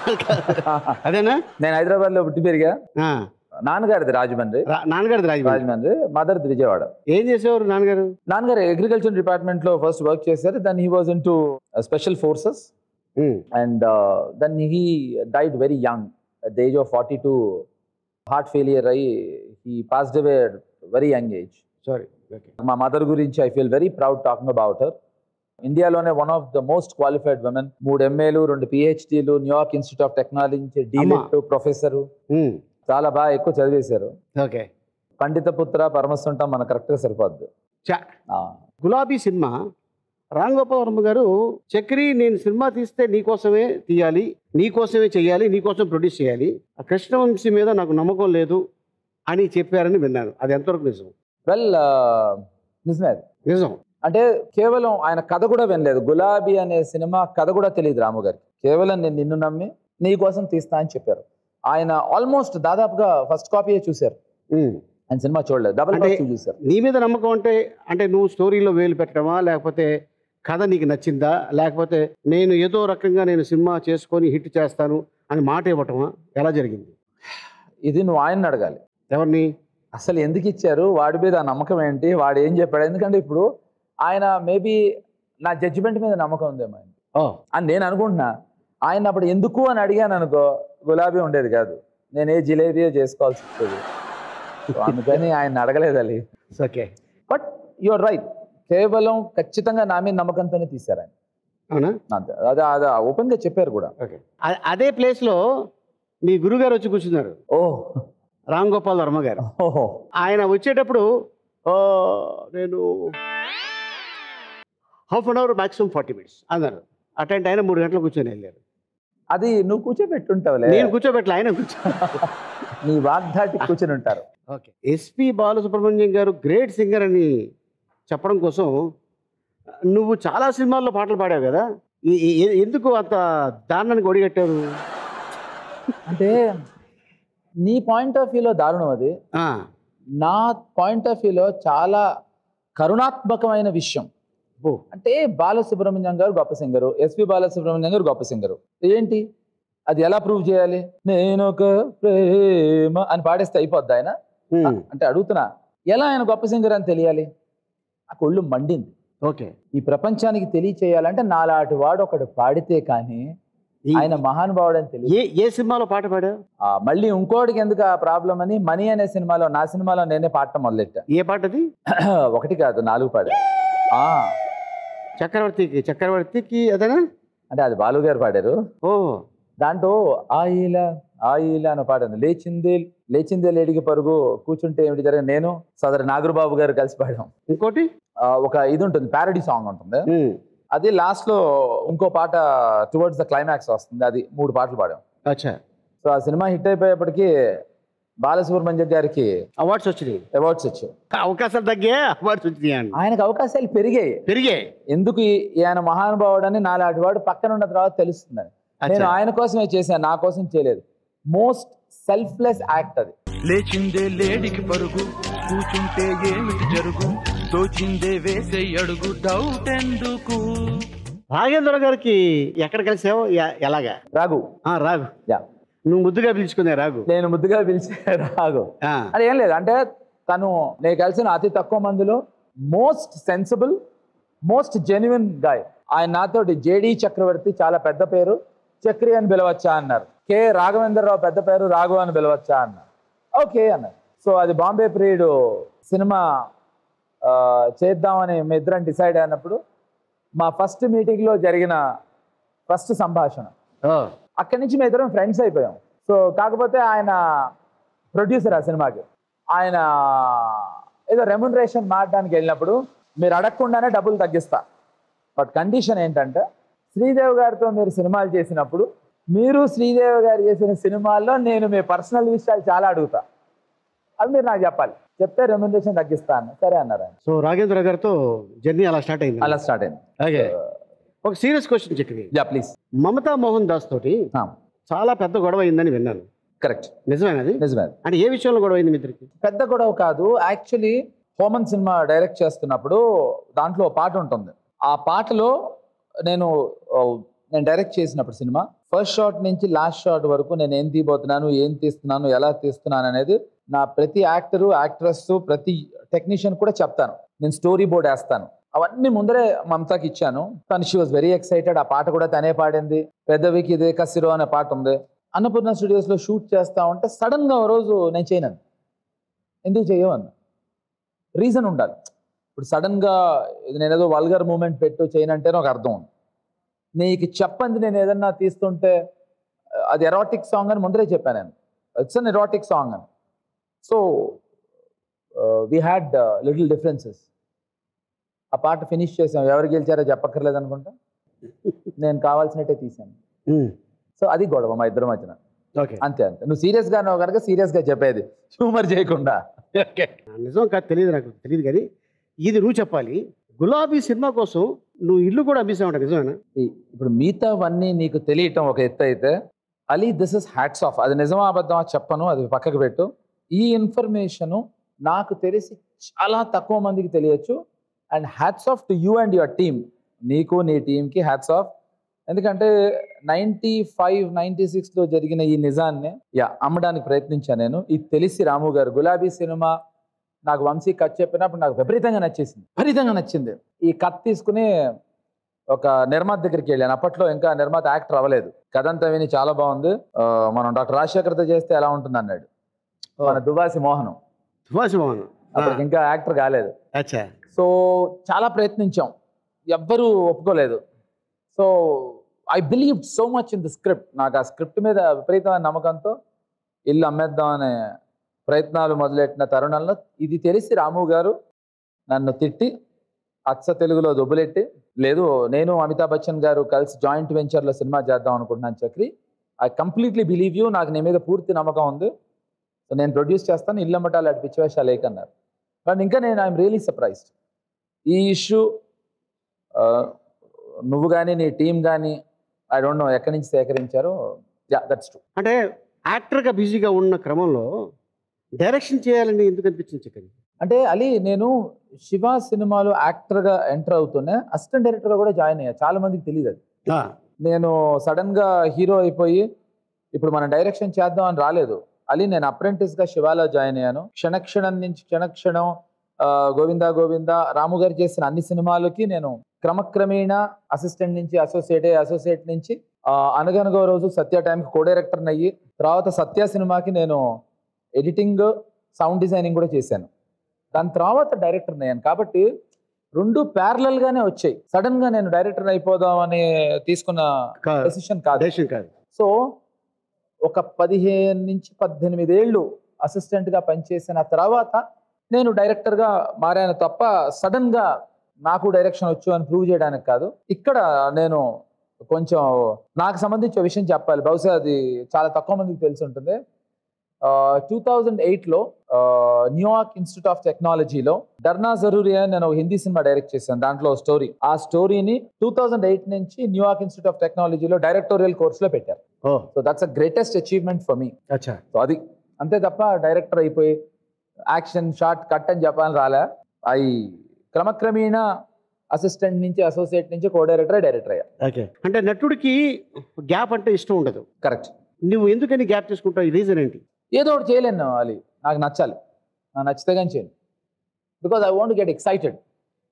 అదేనా నేను హైదరాబాద్ లో పుట్టి పెరిగా ఆ, నాన్నగారిది రాజమండ్రి రా- నాన్నగారిది రాజమండ్రి రాజమండ్రి మదర్ది విజయవాడ ఏం చేసేవారు నాన్నగారు నాన్నగారు అగ్రికల్చర్ డిపార్ట్మెంట్ లో ఫస్ట్ వర్క్ చేశారు then he was in to special forces um, and then he died very young at the age of forty two heart failure అయ్యి he passed away very young age sorry okay మా మదర్ గురించి I feel very proud talking about her ఇండియాలోనే one of the most qualified women మూడు ఎంఏలు రెండు పిహెచ్డీలు న్యూయార్క్ ఇన్స్టిట్యూట్ ఆఫ్ టెక్నాలజీ నుంచి డీలిట్ ప్రొఫెసర్ ఉమ్, చాలా బాగా ఎక్కువ చదివేశారు ఓకే పండిత పుత్ర పరమస్తుంటాం మన కరెక్ట్గా సరిపోద్ది చా ఆ, గులాబీ సినిమా రామ్ గోపాల్ వర్మ గారు చక్రి నేను సినిమా తీస్తే నీకోసమే తీయాలి నీకోసమే చేయాలి నీకోసం ప్రొడ్యూస్ చేయాలి ఆ కృష్ణవంశీ మీద నాకు నమ్మకం లేదు అని చెప్పారని విన్నాను అది ఎంతవరకు నిజం వెల్ నిజమే అది. నిజం అంటే కేవలం ఆయన కథ కూడా వినలేదు గులాబీ అనే సినిమా కథ కూడా తెలియదు రాము గారికి కేవలం నేను నిన్ను నమ్మి నీ కోసం తీస్తా అని చెప్పారు ఆయన ఆల్మోస్ట్ దాదాపుగా ఫస్ట్ కాపీయే చూశారు ఉమ్. ఆయన సినిమా చూడలేదు డబుల్ అంటే- కాపీ చూశారు నీ మీద నమ్మకం అంటే అంటే నువ్వు స్టోరీలో వేలు పెట్టడమా లేకపోతే కథ నీకు నచ్చిందా లేకపోతే నేను ఏదో రకంగా నేను సినిమా చేసుకొని హిట్ చేస్తాను అని మాట ఇవ్వటమా ఎలా జరిగింది ఇది నువ్వు ఆయన్ని అడగాలి ఎవరిని అసలు ఎందుకు ఇచ్చారు వాడి మీద ఆ నమ్మకం ఏంటి వాడు ఏం చెప్పాడు ఎందుకంటే ఇప్పుడు ఆయన మేబీ నా జడ్జిమెంట్ మీద నమ్మకం ఉందేమో ఆయన ఓ అని నేను అనుకుంటున్నా ఆయన అప్పుడు ఎందుకు అని అడిగాను అనుకో గులాబీ ఉండేది కాదు నేను ఏ జిలేబీయో చేసుకోవాల్సి వచ్చేది So అందుకని ఆయన అడగలేదు అది ఓకే బట్ యువర్ రైట్ కేవలం ఖచ్చితంగా నా మీద నమ్మకంతోనే తీశారు ఆయన అవునా అంతే అదే అదే ఓపెన్గా చెప్పారు కూడా ఓకే అ- అదే ప్లేస్లో మీ గురుగారు వచ్చి కూర్చున్నారు ఓ రామ్ గోపాల్ వర్మ గారు ఓహో ఆయన వచ్చేటప్పుడు "ఓ, నేను half an hour maximum forty minutes అన్నారు అటెండ్ ఆయన మూడు గంటలు కూర్చొని వెళ్ళారు అది నువ్వు కూర్చోబెట్టుంటావులే నేను కూర్చోబెట్టలే ఆయన కూర్చో నీ వాగ్దాటి కూర్చొని ఉంటారు ఓకే ఎస్పి బాలసుబ్రహ్మణ్యం గారు గ్రేట్ సింగర్ అని చెప్పడం కోసం నువ్వు చాలా సినిమాల్లో పాటలు పాడావు కదా ఈ- ఈ- ఎ- ఎందుకు అంత దారుణానికి ఒడిగట్టారు అంటే నీ పాయింట్ ఆఫ్ వ్యూలో దారుణం అది ఆ, నా పాయింట్ ఆఫ్ వ్యూలో చాలా కరుణాత్మకమైన విషయం ఓ అంటే బాలసుబ్రహ్మణ్యం గారు గొప్ప సింగరు ఎస్పి బాలసుబ్రహ్మణ్యం గారు గొప్ప సింగరు ఏంటి అది ఎలా ప్రూవ్ చేయాలి నేను ఒక ప్రేమ అని పాడేస్తే అయిపోద్ది ఆయన ఉమ్, అంటే అడుగుతున్నా ఎలా ఆయన గొప్ప సింగర్ అని తెలియాలి నాకు ఒళ్ళు మండింది ఓకే ఈ ప్రపంచానికి తెలియచేయాలంటే నాలాంటి వాడు ఒకడు పాడితే కానీ ఈ- ఆయన మహానుభావుడు అని తెలియదు ఏ ఏ సినిమాలో పాట పాడావు ఆ, మళ్ళీ ఇంకోటికి ఎందుకు ఆ ప్రాబ్లం అని మనీ అనే సినిమాలో నా సినిమాలో నేనే పాడటం మొదలెట్టా ఏ పాట అది ఒకటి కాదు నాలుగు పాడా ఆ, చక్రవర్తికి చక్రవర్తికి అదేనా అంటే అది బాలు గారు పాడారు ఓ దాంట్లో ఆయిల ఆయిల అని పాడాను లేచిందే లేచిందే లేడికి పరుగు కూర్చుంటే ఏమిటి జరిగిన నేను సదరు నాగరబాబు గారు కలిసి పాడాం ఇంకోటి ఆ, ఒక ఇది ఉంటుంది ప్యారడీ సాంగ్ ఉంటుంది ఉమ్, అది లాస్ట్ లో ఇంకో పాట టువర్డ్స్ ద క్లైమాక్స్ వస్తుంది అది మూడు పాటలు పాడాం అచ్చా సో ఆ సినిమా హిట్ అయిపోయేప్పటికీ బాలసుబ్రహ్మణ్యం గారికి అవార్డ్స్ వచ్చినాయి అవార్డ్స్ వచ్చాయి అవకాశాలు తగ్గే అవార్డ్స్ వచ్చినాయి అండి ఆయనకు అవకాశాలు పెరిగాయి పెరిగాయి ఎందుకు ఈ- ఆయన మహానుభావుడు అని నాలాంటి వాడు పక్కన ఉన్న తర్వాత తెలుస్తుంది నేను అచ్చా. ఆయన కోసమే చేశాను నా కోసం చేయలేదు మోస్ట్ సెల్ఫ్లెస్ యాక్ట్ అది లేచిందే లేడికి పరుగు కూచుంటే ఏమిటి జరుగు తోచిందే వేసే అడుగు డౌట్ ఎందుకు రాఘేంద్ర గారికి ఎక్కడ కలిసావు ఎ- ఎలాగా రాఘు ఆ, రాఘు యా నువ్వు ముద్దుగా పిలుచుకునే రాఘు నేను ముద్దుగా పిలిచే రాఘు ఆ, అది ఏం లేదు అంటే తను నేను కలిసిన అతి తక్కువ మందిలో most sensible most genuine guy ఆయన నాతో జేడి చక్రవర్తి చాలా పెద్ద పేరు చక్రి అని పిలవచ్చా అన్నారు కె రాఘవేంద్రరావు పెద్ద పేరు రాఘవ అని పిలవచ్చా అన్నారు ఓకే అన్నారు సో అది బాంబే ప్రియుడు సినిమా ఆ, చేద్దామని మీ ఇద్దరం డిసైడ్ అయినప్పుడు మా ఫస్ట్ మీటింగ్లో జరిగిన ఫస్ట్ సంభాషణ ఓ, అక్కడి నుంచి మేము ఇద్దరం ఫ్రెండ్స్ అయిపోయాం సో కాకపోతే ఆయన ప్రొడ్యూసర్ ఆ సినిమాకి ఆయన ఏదో రెమ్యునరేషన్ మారడానికి వెళ్ళినప్పుడు మీరు అడగకుండానే డబ్బులు తగ్గిస్తా బట్ కండిషన్ ఏంటంటే శ్రీదేవి గారితో మీరు సినిమాలు చేసినప్పుడు మీరు శ్రీదేవి గారు చేసిన సినిమాల్లో నేను మీ పర్సనల్ విషయాలు చాలా అడుగుతా అది మీరు నాకు చెప్పాలి చెప్తే రెమ్యునరేషన్ తగ్గిస్తా అన్న సరే అన్నారు ఆయన సో రాఘేంద్ర గారితో జర్నీ అలా స్టార్ట్ అయింది అలా స్టార్ట్ అయింది ఓకే ఒక serious question Chakri yeah please Mamta Mohan Das తోటి చాలా పెద్ద గొడవ అయిందని విన్నాను కరెక్ట్ నిజమేనది నిజమే అంటే ఏ విషయంలో గొడవ అయింది మీ ఇద్దరికి పెద్ద గొడవ కాదు యాక్చువల్లీ హోమన్ సినిమా డైరెక్ట్ చేస్తున్నప్పుడు దాంట్లో ఒక పాట ఉంటుంది ఆ పాటలో నేను ఓ, నేను డైరెక్ట్ చేసినప్పుడు సినిమా ఫస్ట్ షాట్ నుంచి లాస్ట్ షాట్ వరకు నేను ఏం తీయబోతున్నాను ఏం తీస్తున్నాను ఎలా తీస్తున్నాను అనేది నా ప్రతి యాక్టరు యాక్ట్రెస్ ప్రతి టెక్నీషియన్ కూడా చెప్తాను నేను స్టోరీ బోర్డ్ వేస్తాను అవన్నీ ముందరే మమతాకి ఇచ్చాను తను షీ వాజ్ వెరీ ఎక్సైటెడ్ ఆ పాట కూడా తనే పాడింది పెద్దవికి ఇదే కసిరో అనే పాట ఉంది అన్నపూర్ణ స్టూడియోస్లో షూట్ చేస్తా ఉంటే సడన్గా ఓ రోజు నేను చేయను ఎందుకు చేయవు అన్న రీజన్ ఉండాలి ఇప్పుడు సడన్గా ఇది నేను ఏదో వల్గర్ మూమెంట్ పెట్టు చేయనంటేనే ఒక అర్థం ఉంది నీకు చెప్పంది నేను ఏదన్నా తీస్తుంటే అది ఎరాటిక్ సాంగ్ అని ముందరే చెప్పాను నేను ఇట్స్ అన్ ఎరాటిక్ సాంగ్ అని so we had little differences ఆ పాట ఫినిష్ చేసాం ఎవరు గెలిచారో చెప్పక్కర్లేదు అనుకుంటా నేను కావాల్సినట్టే తీశాను సో అది గొడవ మా ఇద్దరి మధ్యన ఓకే అంతే అంతే నువ్వు సీరియస్గా ఉన్నావు కనుక సీరియస్గా చెప్పేది హ్యూమర్ చేయకుండా నిజం కాదు తెలియదు నాకు తెలియదు కానీ ఇది నువ్వు చెప్పాలి గులాబీ సినిమా కోసం నువ్వు ఇల్లు కూడా అమ్మేసావంట నిజమేనా ఈ- ఇప్పుడు మిగతావన్నీ నీకు తెలియటం ఒక ఎత్తు అయితే Ali this is hats off అది నిజమా అబద్ధమా చెప్పను అది పక్కకు పెట్టు ఈ ఇన్ఫర్మేషను నాకు తెలిసి చాలా తక్కువ మందికి తెలియచ్చు and hats off to you and your team నీకు నీ టీంకి హ్యాట్స్ ఆఫ్ ఎందుకంటే నైంటీ ఫైవ్ నైంటీ సిక్స్లో జరిగిన ఈ నిజాన్ని యా అమ్మడానికి ప్రయత్నించాను నేను ఇది తెలిసి రాము గారు గులాబీ సినిమా నాకు వంశీ కథ చెప్పినప్పుడు నాకు విపరీతంగా నచ్చేసింది విపరీతంగా నచ్చింది ఈ కథ తీసుకుని ఒక నిర్మాత దగ్గరికి వెళ్ళాను అప్పట్లో ఇంకా నిర్మాత యాక్టర్ అవ్వలేదు కథ అంతా విని చాలా బాగుంది ఆ, మనం డాక్టర్ రాజశేఖర్తో చేస్తే ఎలా ఉంటుంది అన్నాడు మన దువాసి మోహనం సుభాష్ మోహన్ అప్పటికి ఇంకా యాక్టర్ కాలేదు అచ్చా సో చాలా ప్రయత్నించాం ఎవ్వరూ ఒప్పుకోలేదు so I believe so much in the script నాకు ఆ స్క్రిప్ట్ మీద విపరీతమైన నమ్మకంతో ఇల్లు అమ్మేద్దాం అనే ప్రయత్నాలు మొదలెట్టిన తరుణంలో ఇది తెలిసి రాము గారు నన్ను తిట్టి అచ్చ తెలుగులో దొబ్బులెట్టి లేదు నేను అమితాబ్ బచ్చన్ గారు కలిసి జాయింట్ వెంచర్లో సినిమా చేద్దాం అనుకుంటున్నాను Chakri I completely believe you నాకు నీ మీద పూర్తి నమ్మకం ఉంది సో నేను ప్రొడ్యూస్ చేస్తాను ఇల్లు అమ్మటాలు అటు పిచ్చివేషాలు లేకన్నారు బట్ ఇంకా నేను ఐఎమ్ రియలీ సర్ప్రైజ్డ్ ఈ ఇష్యూ నువ్వు కానీ నీ టీం కానీ ఐ డోంట్ నో ఎక్కడి నుంచి సేకరించారో యా దట్స్ ట్రూ అంటే యాక్టర్గా బిజీగా ఉన్న క్రమంలో డైరెక్షన్ చేయాలని ఎందుకు అనిపించింది చికెన్ అంటే అలీ నేను శివ సినిమాలో యాక్టర్గా ఎంటర్ అవుతూనే అసిస్టెంట్ డైరెక్టర్గా కూడా జాయిన్ అయ్యా చాలా మందికి తెలియదు అది నేను సడన్గా హీరో అయిపోయి ఇప్పుడు మనం డైరెక్షన్ చేద్దాం అని రాలేదు అలీ నేను అప్రెంటిస్గా శివాలో జాయిన్ అయ్యాను క్షణక్షణం నుంచి క్షణక్షణం ఆ, గోవిందా గోవిందా రాము గారు చేసిన అన్ని సినిమాలకి నేను క్రమక్రమేణా అసిస్టెంట్ నుంచి అసోసియేట్ అసోసియేట్ నుంచి ఆ, అనగనగా ఓ రోజు సత్య టైంకి కో డైరెక్టర్ అయ్యి తర్వాత సత్య సినిమాకి నేను ఎడిటింగ్ సౌండ్ డిజైనింగ్ కూడా చేశాను దాని తర్వాత డైరెక్టర్ అయ్యాను కాబట్టి రెండు ప్యారలల్ గానే వచ్చాయి సడన్ గా నేను డైరెక్టర్ అయిపోదాం అని తీసుకున్న డెసిషన్ కాదు డైరెక్షన్ కాదు సో ఒక పదిహేను నుంచి పద్దెనిమిది ఏళ్ళు అసిస్టెంట్ గా పనిచేసిన తర్వాత నేను డైరెక్టర్ గా మారాను తప్ప సడన్ గా నాకు డైరెక్షన్ వచ్చు అని ప్రూవ్ చేయడానికి కాదు ఇక్కడ నేను కొంచెం నాకు సంబంధించి ఒక విషయం చెప్పాలి బహుశా అది చాలా తక్కువ మందికి తెలిసి ఉంటుంది టూ థౌజండ్ ఎయిట్లో న్యూయార్క్ ఇన్స్టిట్యూట్ ఆఫ్ టెక్నాలజీలో డర్నా జరూరి అని నేను ఒక హిందీ సినిమా డైరెక్ట్ చేశాను దాంట్లో స్టోరీ ఆ స్టోరీని టూ థౌజండ్ ఎయిట్ నుంచి న్యూయార్క్ ఇన్స్టిట్యూట్ ఆఫ్ టెక్నాలజీలో డైరెక్టోరియల్ కోర్సులో పెట్టారు ఓ so that's a greatest achievement for me అచ్చా సో అది అంతే తప్ప డైరెక్టర్ అయిపోయి యాక్షన్ షార్ట్ కట్ అని చెప్పాలని రాలే అవి క్రమక్రమేణా అసిస్టెంట్ నుంచి అసోసియేట్ నుంచి కో డైరెక్టర్ డైరెక్టర్ అయ్యా ఓకే అంటే నటుడికి గ్యాప్ అంటే ఇష్టం ఉండదు కరెక్ట్ నువ్వు ఎందుకని గ్యాప్ తీసుకుంటావు ఈ రీజన్ ఏంటి ఏదో ఒకటి చేయలేను అది నాకు నచ్చాలి నాకు నచ్చితే కానీ చేయను because I want get excited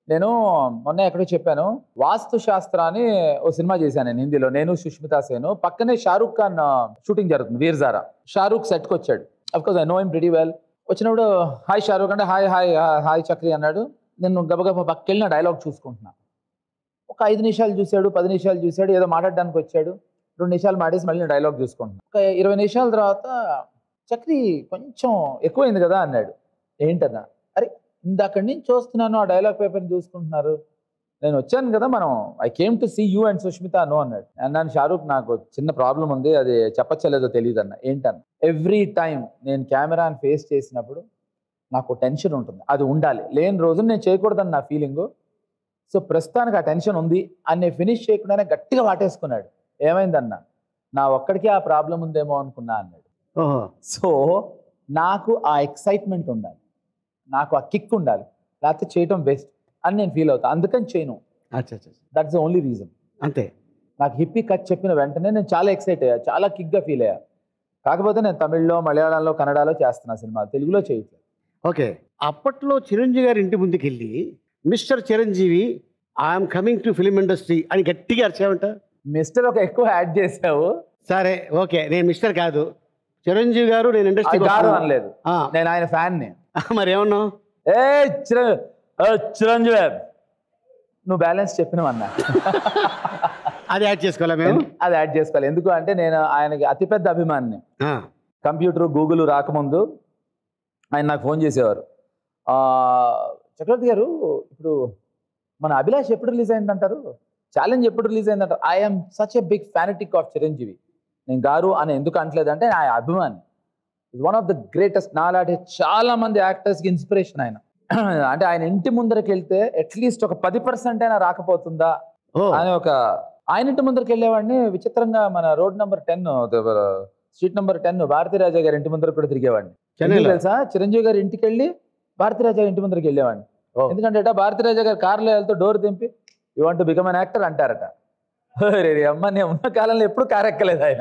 నేను మొన్న ఎక్కడో చెప్పాను వాస్తు శాస్త్ర అని ఓ సినిమా చేశాను నేను హిందీలో నేను సుష్మితా సేను పక్కనే షారూక్ ఖాన్ షూటింగ్ జరుగుతుంది వీర్జారా షారూక్ సెట్కి వచ్చాడు of course I know him pretty well వచ్చినప్పుడు హాయ్ షారూక్ అంటే హాయ్ హాయ్ హాయ్ చక్రి అన్నాడు నేను గబగబా పక్కకెళ్ళిన డైలాగ్ చూసుకుంటున్నా ఒక ఐదు నిమిషాలు చూశాడు పది నిమిషాలు చూశాడు ఏదో మాట్లాడడానికి వచ్చాడు రెండు నిమిషాలు మాటేసి మళ్ళీ డైలాగ్ చూసుకుంటున్నా ఒక ఇరవై నిమిషాల తర్వాత చక్రి కొంచెం ఎక్కువైంది కదా అన్నాడు ఏంటన్నా అరే ఇందాకడి నుంచి చూస్తున్నాను ఆ డైలాగ్ పేపర్ని చూసుకుంటున్నారు నేను వచ్చాను కదా మనం I came to see you and Sushmita no అన్నాడు అన్నాను షారూక్ నాకు చిన్న ప్రాబ్లం ఉంది అది చెప్పచ్చలేదో తెలియదు అన్న ఏంటన్న ఎవ్రీ టైం నేను కెమెరాని ఫేస్ చేసినప్పుడు నాకు టెన్షన్ ఉంటుంది అది ఉండాలి లేని రోజు నేను చేయకూడదని నా ఫీలింగు సో ప్రస్తుతానికి ఆ టెన్షన్ ఉంది అని ఫినిష్ చేయకుండానే గట్టిగా వాటేసుకున్నాడు ఏమైందన్న నా ఒక్కడికే ఆ ప్రాబ్లం ఉందేమో అనుకున్నా అన్నాడు ఓహో సో నాకు ఆ ఎక్సైట్మెంట్ ఉండాలి నాకు ఆ కిక్ ఉండాలి లేకపోతే చేయటం బెస్ట్ అని నేను ఫీల్ అవుతాను అందుకని చేయను అచ్చా అచ్చా దట్స్ ద ఓన్లీ రీజన్ అంతే నాకు హిప్పీ కట్ చెప్పిన వెంటనే నేను చాలా ఎక్సైట్ అయ్యా చాలా కిక్గా ఫీల్ అయ్యా కాకపోతే నేను తమిళ్లో మలయాళంలో కన్నడలో చేస్తున్నా సినిమా తెలుగులో చేయట్లేదు ఓకే అప్పట్లో చిరంజీవి గారి ఇంటి ముందుకు వెళ్ళి mister Chiranjeevi I'm coming to film industry అని గట్టిగా అరిచావంట మిస్టర్ ఒక ఎక్కువ యాడ్ చేసావు సరే ఓకే నేను మిస్టర్ కాదు చిరంజీవి గారు నేను అది ఇండస్ట్రీ గారు అనలేదు నేను ఆయన ఫ్యాన్ని మరి ఏమన్నావు ఏ చిర ఏ చిరంజీవి నువ్వు బ్యాలెన్స్ చెప్పినవన్నా అది యాడ్ చేసుకోవాలా మేము అది యాడ్ చేసుకోవాలి ఎందుకు అంటే నేను ఆయనకి అతిపెద్ద అభిమానిని ఆ, కంప్యూటర్ గూగుల్ రాకముందు ఆయన నాకు ఫోన్ చేసేవారు ఆ, చక్రవర్తి గారు ఇప్పుడు మన అభిలాష్ ఎప్పుడు రిలీజ్ అయిందంటారు ఛాలెంజ్ ఎప్పుడు రిలీజ్ అయిందంటారు I'm such a big fanatic of Chiranjeevi నేను గారు అని ఎందుకు అనట్లేదు అంటే ఆయన అభిమాని వన్ ఆఫ్ ద గ్రేటెస్ట్ నాలాంటి చాలా మంది యాక్టర్స్కి ఇన్స్పిరేషన్ ఆయన అంటే ఆయన ఇంటి ముందరకి వెళ్తే అట్లీస్ట్ ఒక పది పర్సెంట్ అయినా రాకపోతుందా ఓ అని ఒక ఆయన ఇంటి ముందరికి వెళ్ళేవాడిని విచిత్రంగా మన road number ten street number ten Bharathiraja గారి ఇంటి ముందర కూడా తిరిగేవాడిని చెన్నైలో ఎందుకు తెలుసా చిరంజీవి గారి ఇంటికి వెళ్ళి భారతీరాజా గారి ఇంటి ముందరికి వెళ్ళేవాడిని ఓ. ఎందుకంటే అట భారతీరాజా గారు కార్లో వెళ్తూ డోర్ దింపి you want become an actor అంటారట రే రే అమ్మ నేను ఉన్న కాలంలో ఎప్పుడు కారు ఎక్కలేదు ఆయన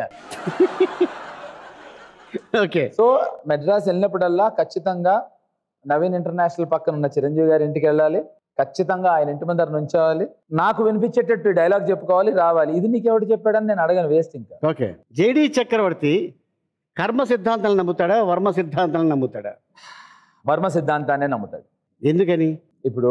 ఓకే సో మెడ్రాస్ వెళ్ళినప్పుడల్లా ఖచ్చితంగా నవీన్ ఇంటర్నేషనల్ పక్కన ఉన్న చిరంజీవి గారి ఇంటికి వెళ్ళాలి ఖచ్చితంగా ఆయన ఇంటి ముందర నుంచోవాలి నాకు వినిపించేటట్టు డైలాగ్ చెప్పుకోవాలి రావాలి ఇది నీకు ఎవడు చెప్పాడని నేను అడగను వేస్ట్ ఇంకా ఓకే జేడి చక్రవర్తి కర్మ సిద్ధాంతాలను నమ్ముతాడా వర్మ సిద్ధాంతాలను నమ్ముతాడా వర్మ సిద్ధాంతాన్నే నమ్ముతాడు ఎందుకని ఇప్పుడు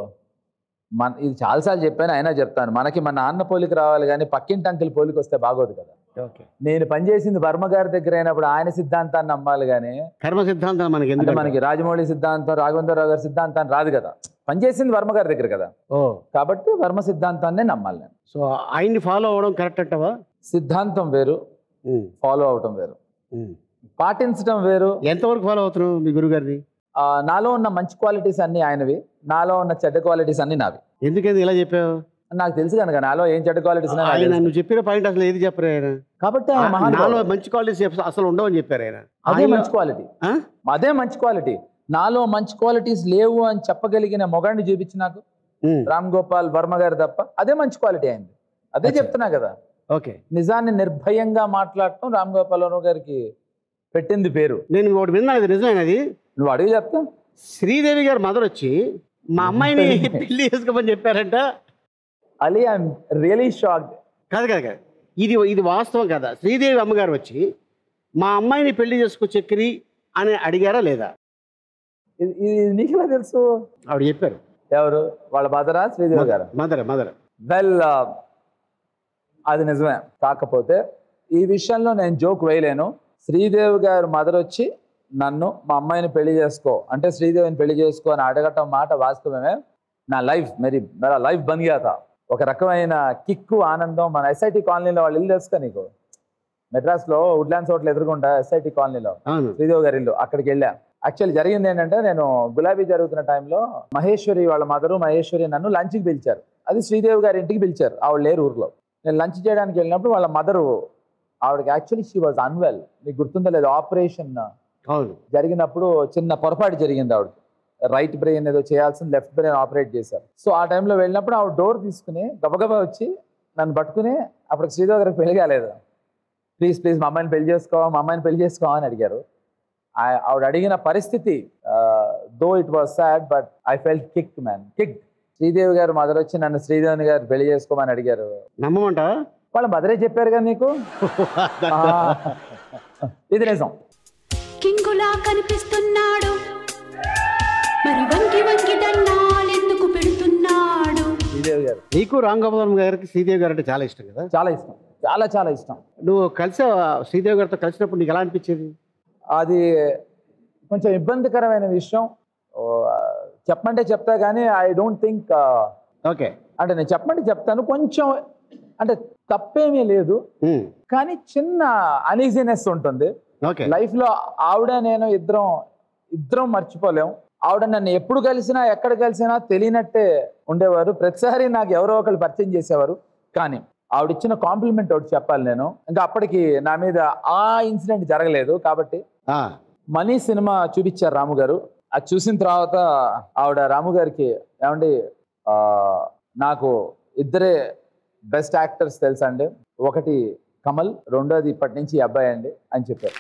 మన ఇది చాలాసార్లు చెప్పాను అయినా చెప్తాను మనకి మన నాన్న పోలిక రావాలి కానీ పక్కింటి అంకుల్ పోలిక వస్తే బాగోదు కదా ఓకే నేను పనిచేసింది వర్మ గారి దగ్గర అయినప్పుడు ఆయన సిద్ధాంతాన్ని నమ్మాలి కానీ కర్మ సిద్ధాంతాలు మనకి అంటే ఎందుకు మనకి రాజమౌళి సిద్ధాంతం రాఘవేంద్రరావు గారి సిద్ధాంతాన్ని రాదు కదా పనిచేసింది వర్మ గారి దగ్గర కదా ఓ కాబట్టి వర్మ సిద్ధాంతాన్నే నమ్మాలి నేను సో ఆయన్ని ఫాలో అవ్వడం కరెక్ట్ అంటావా సిద్ధాంతం వేరు ఉమ్, ఫాలో అవటం వేరు ఉమ్. పాటించడం వేరు ఎంతవరకు ఫాలో అవుతున్నావు మీ గురుగారిని ఆ, నాలో ఉన్న మంచి క్వాలిటీస్ అన్ని ఆయనవి నాలో ఉన్న చెడ్డ క్వాలిటీస్ అన్ని నావి ఎందుకని ఇలా చెప్పావు నాకు తెలుసు కనుక నాలో ఏం చెడ్డ క్వాలిటీస్ ఆయన నువ్వు చెప్పిన పాయింట్ అసలు ఏది చెప్పరు ఆయన కాబట్టి ఆయన నాలో మహానుభావుడు. మంచి క్వాలిటీస్ అసలు ఉండవని చెప్పారు ఆయన అదే ఆయనలో- మంచి క్వాలిటీ ఆ? అదే మంచి క్వాలిటీ నాలో మంచి క్వాలిటీస్ లేవు అని చెప్పగలిగిన మొగాడిని చూపించి నాకు ఉమ్, రామ్ గోపాల్ వర్మ గారు తప్ప అదే మంచి క్వాలిటీ అయింది అదే అచ్చా. చెప్తున్నా కదా ఓకే నిజాన్ని నిర్భయంగా మాట్లాడటం రామ్ గోపాల్ వర్మ గారికి పెట్టింది పేరు నేను ఒకటి విన్నాను అది నిజమేనది నువ్వు అడిగి చెప్తా శ్రీదేవి గారు మదర్ వచ్చి మా అమ్మాయిని పెళ్లి చేసుకోమని చెప్పారంట అలీ ఐఎమ్ రియలీ షాక్డ్ కాదు కాదు కాదు ఇది ఇది వాస్తవం కదా శ్రీదేవి అమ్మగారు వచ్చి మా అమ్మాయిని పెళ్లి చేసుకో చక్రి అని అడిగారా లేదా ఇది నీకు ఎలా తెలుసు ఆవిడ చెప్పారు ఎవరు వాళ్ళ బాధరా Sridevi garu mother mother well అది నిజమే కాకపోతే ఈ విషయంలో నేను జోక్ వేయలేను శ్రీదేవి గారు మదర్ వచ్చి నన్ను మా అమ్మాయిని పెళ్లి చేసుకో అంటే శ్రీదేవిని పెళ్లి చేసుకో అని అడగటం మాట వాస్తవమే నా లైఫ్ మరి మేరా లైఫ్ బన్ గయా థా ఒక రకమైన కిక్కు ఆనందం మన ఎస్ఐటి కాలనీలో వాళ్ళు ఇల్లు తెలుసుకా నీకు మెడ్రాస్లో వుడ్లాండ్స్ హోటల్ ఎదురుకుంటా ఎస్ఐటి కాలనీలో అవును శ్రీదేవి గారి ఇల్లు అక్కడికి వెళ్ళా యాక్చువల్లీ జరిగింది ఏంటంటే నేను గులాబీ జరుగుతున్న టైంలో మహేశ్వరి వాళ్ళ మదరు మహేశ్వరి నన్ను లంచ్కి పిలిచారు అది శ్రీదేవి గారి ఇంటికి పిలిచారు ఆవిడ లేరు ఊర్లో నేను లంచ్ చేయడానికి వెళ్ళినప్పుడు వాళ్ళ మదరు ఆవిడకి యాక్చువల్లీ షీ వాజ్ అన్వెల్ నీకు గుర్తుందో లేదు ఆపరేషన్ అవును జరిగినప్పుడు చిన్న పొరపాటు జరిగింది ఆవిడకి రైట్ బ్రెయిన్ ఏదో చేయాల్సింది లెఫ్ట్ బ్రెయిన్ ఆపరేట్ చేశారు సో ఆ టైంలో వెళ్ళినప్పుడు ఆవిడ డోర్ తీసుకుని గబగబా వచ్చి నన్ను పట్టుకుని అప్పుడు శ్రీదేవి గారికి పెళ్లి కాలేదు ప్లీజ్ ప్లీజ్ మా అమ్మాయిని పెళ్లి చేసుకో మా అమ్మాయిని పెళ్లి చేసుకో అని అడిగారు ఆ- ఆవిడ అడిగిన పరిస్థితి though it was sad but I felt kick man kick Sridevi garu mother వచ్చి నన్ను శ్రీదేవిని గారు పెళ్లి చేసుకోమని అడిగారు నమ్మమంట వాళ్ళ మదరే చెప్పారు కదా నీకు ఆ, ఇది నిజం కింగులా కనిపిస్తున్నాడు మరి వంకి వంకి దండాలెందుకు పెడుతున్నాడు శ్రీదేవి గారు నీకు రామ్ గోపాలం గారికి శ్రీదేవి గారు అంటే చాలా ఇష్టం కదా చాలా ఇష్టం చాలా చాలా ఇష్టం నువ్వు కలిసా శ్రీదేవి గారితో కలిసినప్పుడు నీకు ఎలా అనిపించేది అది కొంచెం ఇబ్బందికరమైన విషయం ఓ, చెప్పమంటే చెప్తా కానీ ఐ డోంట్ థింక్ ఓకే అంటే నేను చెప్పమంటే చెప్తాను కొంచెం అంటే తప్పేమీ లేదు ఉమ్, కానీ చిన్న అనీజీనెస్ ఉంటుంది ఓకే లైఫ్ లో ఆవిడ నేను ఇద్దరం ఇద్దరం మర్చిపోలేం ఆవిడ నన్ను ఎప్పుడు కలిసినా ఎక్కడ కలిసినా తెలియనట్టే ఉండేవారు ప్రతిసారి నాకు ఎవరో ఒకరు పరిచయం చేసేవారు కానీ ఆవిడ ఇచ్చిన కాంప్లిమెంట్ ఒకటి చెప్పాలి నేను ఇంకా అప్పటికి నా మీద ఆ ఇన్సిడెంట్ జరగలేదు కాబట్టి ఆ, మనీ సినిమా చూపించారు రాము గారు అది చూసిన తర్వాత ఆవిడ రాము గారికి ఏమండి ఆ, నాకు ఇద్దరే బెస్ట్ యాక్టర్స్ తెలుసా అండి ఒకటి కమల్ రెండోది ఇప్పటి నుంచి ఈ అబ్బాయి అండి అని చెప్పారు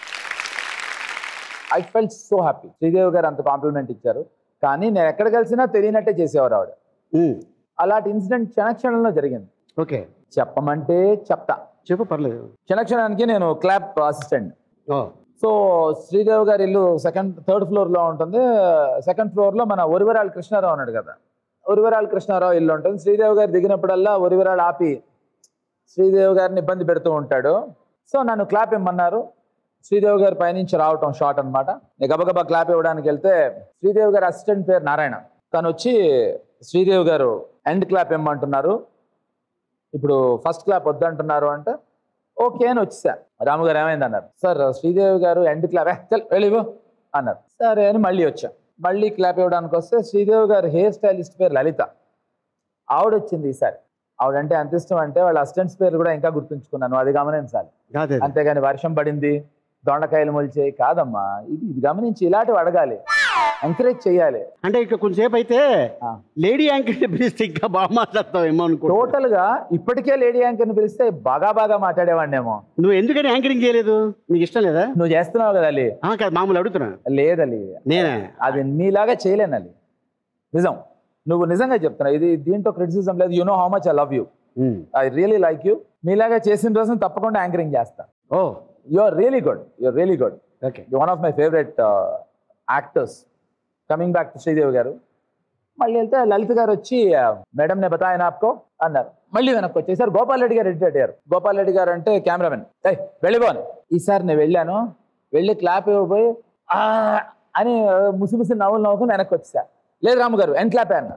I felt so happy Sridevi garu అంత కాంప్లిమెంట్ ఇచ్చారు కానీ నేను ఎక్కడ కలిసినా తెలియనట్టే చేసేవారు ఆవిడ ఉమ్, అలాంటి ఇన్సిడెంట్ క్షణక్షణంలో జరిగింది ఓకే చెప్పమంటే చెప్తా చెప్పు పర్లేదు క్షణక్షణానికి నేను క్లాప్ అసిస్టెంట్ ఓ సో శ్రీదేవి గారి ఇల్లు సెకండ్ థర్డ్ ఫ్లోర్ లో ఉంటుంది సెకండ్ ఫ్లోర్ లో మన ఒరివరాలు కృష్ణారావు ఉన్నాడు కదా ఒరివరాలు కృష్ణారావు ఇల్లు ఉంటుంది శ్రీదేవి గారు దిగినప్పుడల్లా ఒరివరాలు ఆపి శ్రీదేవి గారిని ఇబ్బంది పెడుతూ ఉంటాడు సో నన్ను క్లాప్ ఇమ్మన్నారు శ్రీదేవి గారి పైనుంచి రావటం షార్ట్ అన్నమాట నేను గబగబా క్లాప్ ఇవ్వడానికి వెళ్తే శ్రీదేవి గారి అసిస్టెంట్ పేరు నారాయణ తను వచ్చి శ్రీదేవి గారు ఎండ్ క్లాప్ ఇమ్మంటున్నారు ఇప్పుడు ఫస్ట్ క్లాప్ వద్దంటున్నారు అంటే ఓకే అని వచ్చేసా రాము గారు ఏమైంది అన్నారు సార్ శ్రీదేవి గారు ఎండ్ క్లాప్ చల్ వెళ్ళిపో అన్నారు సరే అని మళ్ళీ వచ్చా మళ్ళీ క్లాప్ ఇవ్వడానికి వస్తే శ్రీదేవి గారు హెయిర్ స్టైలిస్ట్ పేరు లలిత ఆవిడ వచ్చింది ఈసారి ఆవిడంటే అంత ఇష్టం అంటే వాళ్ళ అసిస్టెంట్స్ పేరు కూడా ఇంకా గుర్తుంచుకున్నాను అది గమనించాలి కాదే అంతేగాని వర్షం పడింది దొండకాయలు మొలిచాయి కాదమ్మా ఇది ఇది గమనించి ఇలాంటివి అడగాలి ఎంకరేజ్ చేయాలి అంటే ఇక కొంచెంసేపు అయితే ఆ. లేడీ యాంకర్ పిలిస్తే ఇంకా బాగా మాట్లాడతావేమో అనుకో టోటల్ గా ఇప్పటికే లేడీ యాంకర్ని పిలిస్తే బాగా బాగా మాట్లాడేవాడినేమో నువ్వు ఎందుకని యాంకరింగ్ చేయలేదు నీకు ఇష్టం లేదా నువ్వు చేస్తున్నావు కదా అలి ఆ, కాదు మామూలు అడుగుతున్నా లేదలి నేనే అది నీలాగా చేయలేను అది నిజం నువ్వు నిజంగా చెప్తున్నావు ఇది దీంట్లో క్రిటిసిజం లేదు you know how much I love you um. I really like you మీలాగా చేసిన రోజున తప్పకుండా యాంకరింగ్ చేస్తా oh you are really good you are really good okay one of my favourite actors coming back to Sridevi garu మళ్ళీ వెళ్తే లలిత గారు వచ్చి మేడం నే బతాయన ఆప్కో అన్నారు మళ్ళీ వెనక్కి వచ్చేసారు గోపాల్ రెడ్డి గారు ఎడిట్ అయ్యారు గోపాల్ రెడ్డి గారు అంటే కెమెరామెన్ ఏయ్ వెళ్ళిపోను ఈసారి నేను వెళ్ళాను వెళ్ళి క్లాప్ ఇవ్వబోయి "ఆ" అని ముసి ముసి నవ్వులు నవ్వుకుని వెనక్కి వచ్చేసా లేదు రాము గారు ఎన్ క్లాపే అన్న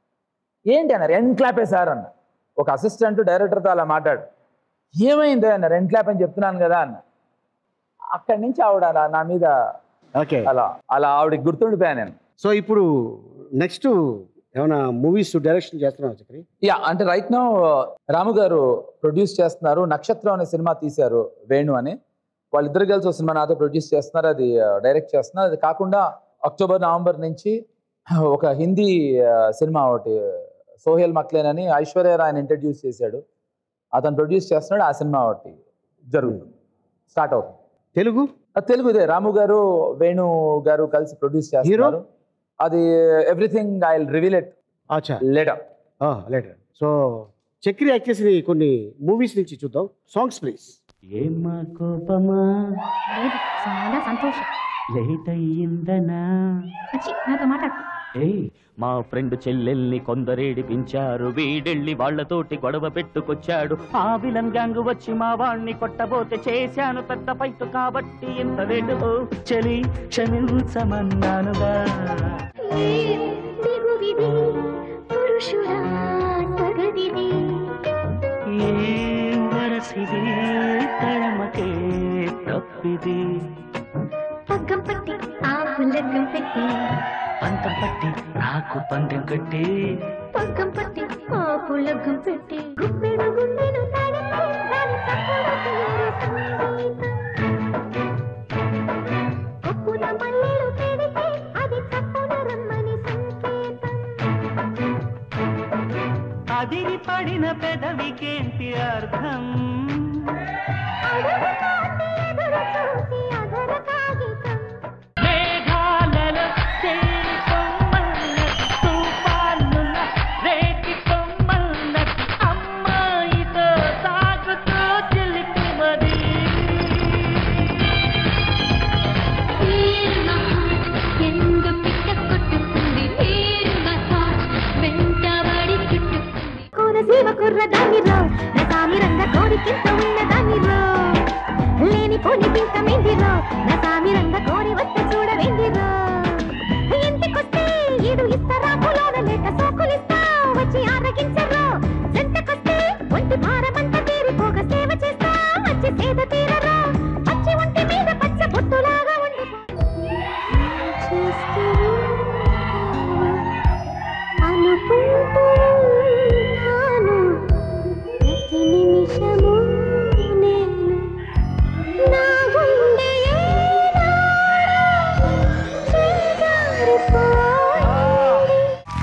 ఏంటి అన్నారు ఎన్ క్లాపే సార్ అన్న ఒక అసిస్టెంట్ డైరెక్టర్తో అలా మాట్లాడు ఏమైంది అన్నారు ఎన్ క్లాప్ అని చెప్తున్నాను కదా అన్న అక్కడి నుంచి ఆవిడ అలా నా మీద ఓకే అలా అలా ఆవిడకి గుర్తుండిపోయాను నేను సో ఇప్పుడు నెక్స్ట్ ఏమైనా మూవీస్ డైరెక్షన్ చేస్తున్నావు చక్రి యా అంటే right no Ramu garu produce చేస్తున్నారు నక్షత్రం అనే సినిమా తీశారు వేణు అని వాళ్ళిద్దరు కలిసి ఒక సినిమా నాతో ప్రొడ్యూస్ చేస్తున్నారు అది డైరెక్ట్ చేస్తున్నారు అది కాకుండా అక్టోబర్ నవంబర్ నుంచి ఒక హిందీ ఆ, సినిమా ఒకటి సోహెల్ మక్లేన్ అని ఐశ్వర్య రాయని ఇంట్రడ్యూస్ చేశాడు అతను ప్రొడ్యూస్ చేస్తున్నాడు ఆ సినిమా ఒకటి జరుగుతుంది స్టార్ట్ అవుతుంది తెలుగు అది తెలుగుదే రాము గారు వేణు గారు కలిసి ప్రొడ్యూస్ చేస్తున్నారు అది ఎవ్రీథింగ్ ఐ రివీల్ ఇట్ అచ్చా later later so Chakri act చేసిన కొన్ని మూవీస్ నుంచి చూద్దాం సాంగ్స్ ప్లీజ్ ఏమా కోపమా లేదు చాలా సంతోషం లేట్ అయ్యిందనా వచ్చి నాతో మాట్లాడు ఏయ్ మా ఫ్రెండ్ చెల్లెల్ని కొందరేడిపించారు వీడెళ్ళి వాళ్ళతోటి గొడవ పెట్టుకొచ్చాడు ఆ విలన్ గ్యాంగ్ వచ్చి మా వాణ్ణి కొట్టబోతే చేశాను పెద్ద ఫైట్ కాబట్టి ఎంత లేటు చలి క్షమించమన్నానుగా దిగువిది పురుషుల తగదిది ఏం వరసిది తడమకే తప్పిది పగ్గం పట్టి ఆ పుల్లగ్గం పెట్టి పంతం పట్టి నాకు పందెం కట్టి పగ్గం పట్టి ఆ పుల్లగ్గం పెట్టి గుప్పెడు గుండెను తాడితే దాని చప్పుడు తీరే సంగీతం. కప్పుల మల్లెలు పెడితే అది చప్పుడు రమ్మని సంకేతం అదిరి పడిన పెదవికేంటి అర్థం అడుగు తాకి ఎదురు చూసి అధర కాగితం మేఘాలలో తేలి కొమ్మల తుఫానుల రే వెండిరో నా సామి రంగ కోరి వస్తే చూడ వెండిరో ఇంటికొస్తే ఈడు ఇస్తారా పులోన లేక సోకులిస్తా వచ్చి ఆరగించరు జంటకొస్తే ఒంటి భారమంతా తీరిపోక సేవ చేస్తా వచ్చి సేద తీరరు పచ్చి ఒంటి మీద పచ్చ పొట్టులాగా ఉండి అనుకుంటున్నాను ప్రతి నిమిషము నేను నా గుండె ఏనాడో చేజారిపోయింది.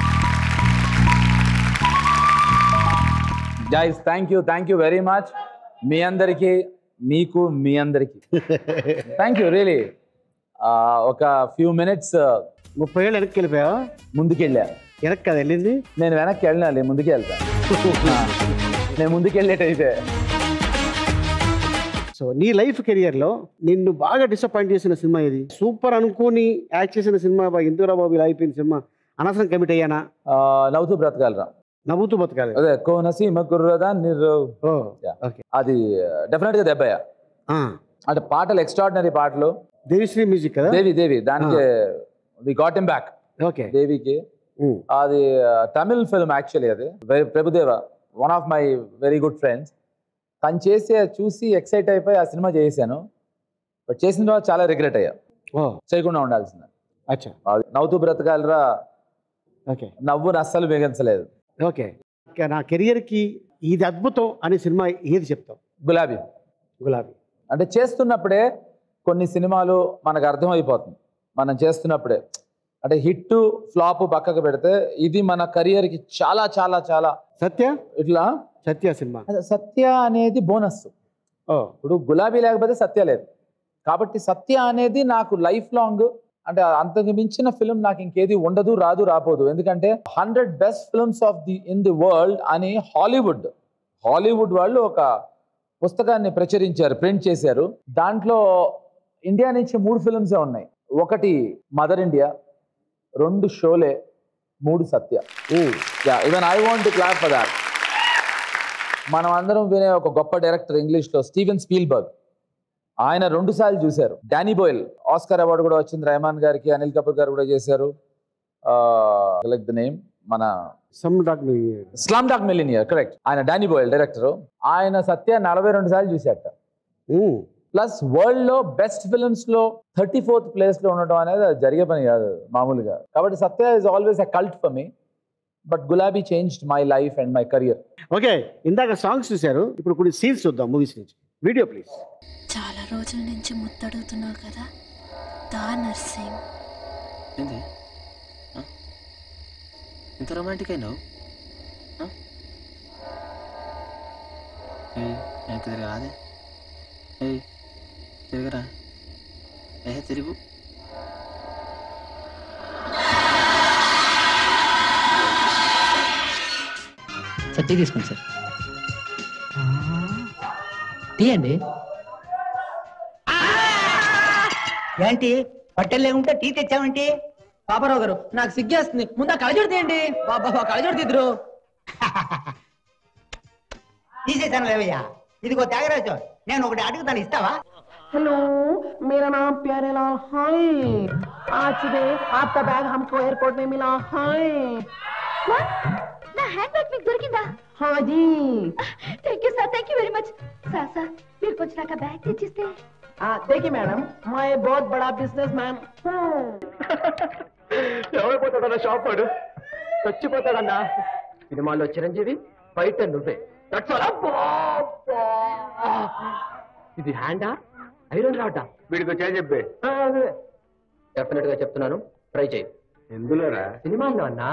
Guys thank you thank you very much మీ అందరికీ మీకు మీ అందరికీ థ్యాంక్ యూ రియలీ ఒక ఫ్యూ మినిట్స్ ముప్పై ఏళ్ళు వెనక్కి వెళ్ళిపోయావా ముందుకెళ్ళా వెనక్కి కదా వెళ్ళింది నేను వెనక్కి వెళ్ళాలి ముందుకు వెళ్తా ఆ, నేను ముందుకు వెళ్ళేటైతే సో నీ లైఫ్ కెరియర్లో నిన్ను బాగా డిసప్పాయింట్ చేసిన సినిమా ఇది సూపర్ అనుకోని యాక్ట్ చేసిన సినిమా బా ఇందురా బాబు ఇలా అయిపోయిన సినిమా అనవసరం కమిట్ అయ్యానా ఆ, నవ్వుతూ బ్రతకాలరా నవ్వుతూ బతకాలి అదే కోనసీమ కుర్రదా నిర్రో ఓ Yeah. ఓకే అది డెఫినెట్ గా దెబ్బయ్య అంటే పాటలు ఎక్స్ట్రాడినరీ పాటలు దేవిశ్రీ మ్యూజిక్ కదా దేవి దేవి దానికి we got M back okay దేవికి అది తమిళ్ ఫిల్మ్ యాక్చువల్లీ అది వె- Prabhudeva one of my very good friends తను చేసి చూసి ఎక్సైట్ అయిపోయి ఆ సినిమా చేశాను బట్ చేసిన తర్వాత చాలా రిగ్రెట్ అయ్యా ఓ చేయకుండా ఉండాల్సింది అచ్చా అది నవ్వుతూ బ్రతకాలరా ఓకే నవ్వును అస్సలు మిగల్చలేదు ఓకే ఇక నా కెరియర్కి ఇది అద్భుతం అనే సినిమా ఏది చెప్తావు గులాబీ గులాబీ అంటే చేస్తున్నప్పుడే కొన్ని సినిమాలు మనకు అర్థమైపోతుంది మనం చేస్తున్నప్పుడే అంటే హిట్ ఫ్లాప్ పక్కకు పెడితే ఇది మన కెరియర్కి చాలా చాలా చాలా సత్య ఇట్లా సత్య సినిమా అదే సత్య అనేది బోనస్ ఓ ఇప్పుడు గులాబీ లేకపోతే సత్య లేదు కాబట్టి సత్య అనేది నాకు లైఫ్ లాంగ్ అంటే అంతకు మించిన ఫిలిం నాకు ఇంకేది ఉండదు రాదు రాపోదు ఎందుకంటే hundred best films of the in the world అని హాలీవుడ్ హాలీవుడ్ వాళ్ళు ఒక పుస్తకాన్ని ప్రచురించారు ప్రింట్ చేశారు దాంట్లో ఇండియా నుంచి మూడు ఫిల్మ్సే ఉన్నాయి ఒకటి మదర్ ఇండియా రెండు షోలే మూడు Satya even I want to clap for that మనం అందరం వినే ఒక గొప్ప డైరెక్టర్ ఇంగ్లీష్లో స్టీవెన్ స్పీల్బర్గ్ ఆయన రెండు సార్లు చూశారు డానీ బోయల్ ఆస్కార్ అవార్డు కూడా వచ్చింది రెహమాన్ గారికి అనిల్ కపూర్ గారు కూడా చేశారు లైక్ ద నేమ్ మన slumdog slumdog millionaire correct ఆయన డానీ బోయల్ డైరెక్టర్ ఆయన సత్య నలభై రెండు సార్లు చూశాట ప్లస్ వరల్డ్ లో బెస్ట్ ఫిల్మ్స్ లో థర్టీ ఫోర్త్ ప్లేస్ లో ఉండడం అనేది అది జరిగే పని కాదు మామూలుగా కాబట్టి Satya is always a cult for me but Gulabi changed my life and my career okay ఇందాక సాంగ్స్ చూశారు ఇప్పుడు కొన్ని సీన్స్ చూద్దాం మూవీస్ నుంచి వీడియో ప్లీజ్ చాలా రోజుల నుంచి ముద్దడుగుతున్నావు కదా దా నర్సింగ్ ఏంది ఆ? ఇంత రొమాంటిక్ అయినావు ఆ? ఏయ్ వెనక్కి తిరిగి రాదే ఏయ్ తిరగరా ఏ తిరుగు సార్ టీ తీసుకోండి సార్ టీ అండి ఏంటి పట్టెలు లేకుంటే టీ తెచ్చావంటి పాపారావు గారు నాకు సిగ్గేస్తుంది ముందు ఆ కళజోడు తీయండి బాబా కళజోడు తీద్దరు తీసేసాను లేవయ్యా ఇదిగో త్యాగరాజు నేను ఒకటి అడుగుతాను ఇస్తావా हेलो मेरा नाम प्यारेलाल हाय आज सुबह आपका बैग हमको एयरपोर्ट में मिला हाय నా హ్యాండ్ బ్యాగ్ మీకు దొరికిందా हाँ जी thank you sir thank you very much sir sir మీరు కొంచెం నాకు బ్యాగ్ తెచ్చిస్తే आ, देखिए मैडम मैं बहुत बड़ा बिजनेस मैन ఎవరైపోతాడన్నా షాప్ వాడు చచ్చిపోతాడన్నా సినిమాలో చిరంజీవి బయట నువ్వే That's all. అబ్బా, అబ్బా. ఇది హ్యాండా ఐరన్ రాడ్డా వీడికి వచ్చా చెప్పే డెఫినెట్ గా చెప్తున్నాను ట్రై చేయి ఎందులోరా సినిమాల్లో అన్నా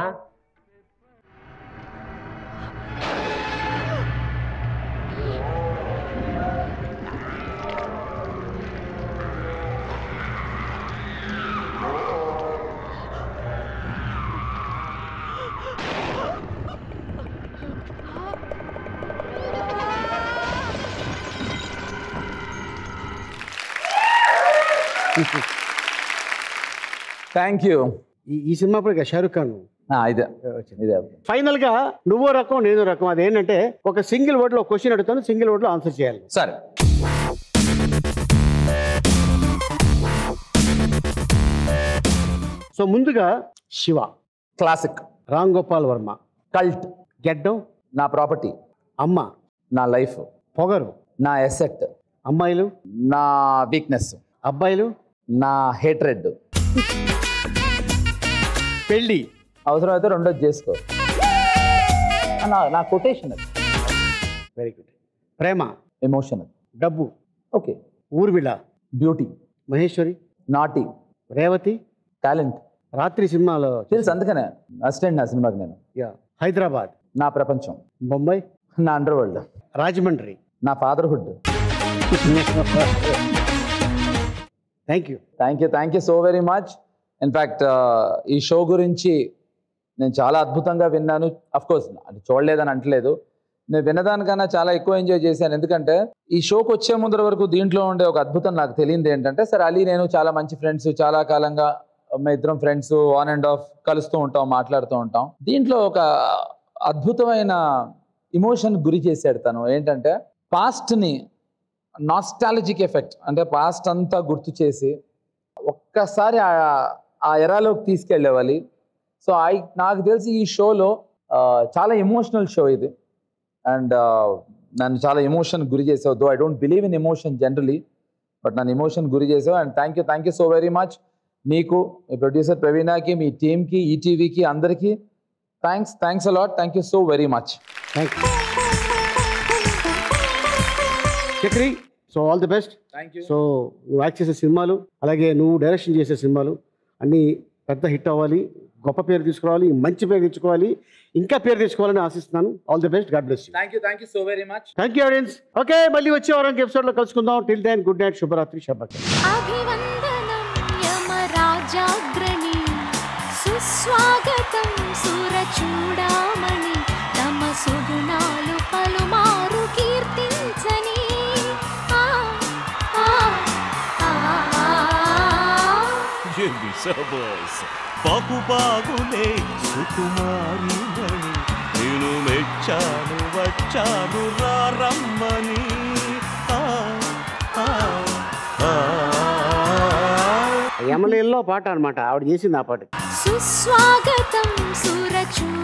థ్యాంక్ యూ ఈ సినిమా ఇప్పుడు షారుఖ్ ఖాన్ ఇదే ఇదే ఫైనల్ గా నువ్వో రకం నేనో రకం అదేంటంటే ఒక సింగిల్ వర్డ్ లో క్వశ్చన్ అడుగుతాను సింగిల్ వర్డ్ లో ఆన్సర్ చేయాలి సరే సో ముందుగా శివ క్లాసిక్ రామ్ గోపాల్ వర్మ కల్ట్ గెడ్డం నా ప్రాపర్టీ అమ్మ నా లైఫ్ పొగరు నా ఎసెట్ అమ్మాయిలు నా వీక్నెస్ అబ్బాయిలు నా హేట్రెడ్ పెళ్ళి అవసరమైతే రెండోది చేసుకో నా నా కొటేషన్ అది వెరీ గుడ్ ప్రేమ ఎమోషన్ అది డబ్బు ఓకే ఊర్మిళ బ్యూటీ మహేశ్వరి నాటి రేవతి టాలెంట్ రాత్రి సినిమాలో తెలుసు అందుకనే అసిస్టెంట్ నా సినిమాకి నేను యా హైదరాబాద్ నా ప్రపంచం బొంబాయి నా అండర్ వరల్డ్ రాజమండ్రి నా fatherhood thank you thank you thank you so very much in fact ఈ షో గురించి నేను చాలా అద్భుతంగా విన్నాను అఫ్ కోర్స్ అది చూడలేదని అంటలేదు నేను విన్నదానికన్నా చాలా ఎక్కువ ఎంజాయ్ చేశాను ఎందుకంటే ఈ షోకి వచ్చే ముందర వరకు దీంట్లో ఉండే ఒక అద్భుతం నాకు తెలియంది ఏంటంటే సార్ అలీ నేను చాలా మంచి ఫ్రెండ్స్ చాలా కాలంగా మా ఇద్దరం ఫ్రెండ్స్ ఆన్ అండ్ ఆఫ్ కలుస్తూ ఉంటాం మాట్లాడుతూ ఉంటాం దీంట్లో ఒక అద్భుతమైన ఇమోషన్ గురి చేశాడు తను ఏంటంటే పాస్ట్ని నాస్టాలజిక్ ఎఫెక్ట్ అంటే పాస్ట్ అంతా గుర్తు చేసి ఒక్కసారి ఆ- ఆ ఎరాలోకి తీసుకెళ్ళేవాలి సో ఐ నాకు తెలిసి ఈ షోలో చాలా ఎమోషనల్ షో ఇది అండ్ నన్ను చాలా ఎమోషన్ గురి చేసావు though I don't believe in emotion generally but నన్ను ఎమోషన్ గురి చేసావు and thank you thank you so very much మీకు మీ ప్రొడ్యూసర్ ప్రవీణకి మీ టీమ్కి ఈటీవీకి అందరికీ thanks thanks a lot thank you so very much thank you Chakri so all the best thank you so నువ్వు యాక్ట్ చేసే సినిమాలు అలాగే నువ్వు డైరెక్షన్ చేసే సినిమాలు అన్నీ పెద్ద హిట్ అవ్వాలి గొప్ప పేరు తీసుకురావాలి మంచి పేరు తెచ్చుకోవాలి ఇంకా పేరు తెచ్చుకోవాలని ఆశిస్తున్నాను all the best god bless you thank you thank you so very much thank you audience okay మళ్ళీ వచ్చే వారం ఎపిసోడ్లో కలుసుకుందాం టిల్ దెన్ గుడ్ నైట్ శుభరాత్రి శుభ అభివందనం యమరాజాగ్రణి సుస్వాగతం సురచూడామణి తమ సుగుణాలు పలుమారు కీర్తించని ఆ, ఆ, ఆ, ఆ. బాగు బాగులే సుకుమారి మణి నేను మెచ్చాను వచ్చాను రా రమ్మని ఆ, ఆ, ఆ. యమలీలలో పాట అనమాట ఆవిడ చేసింది ఆ పాట సుస్వాగతం సురచూ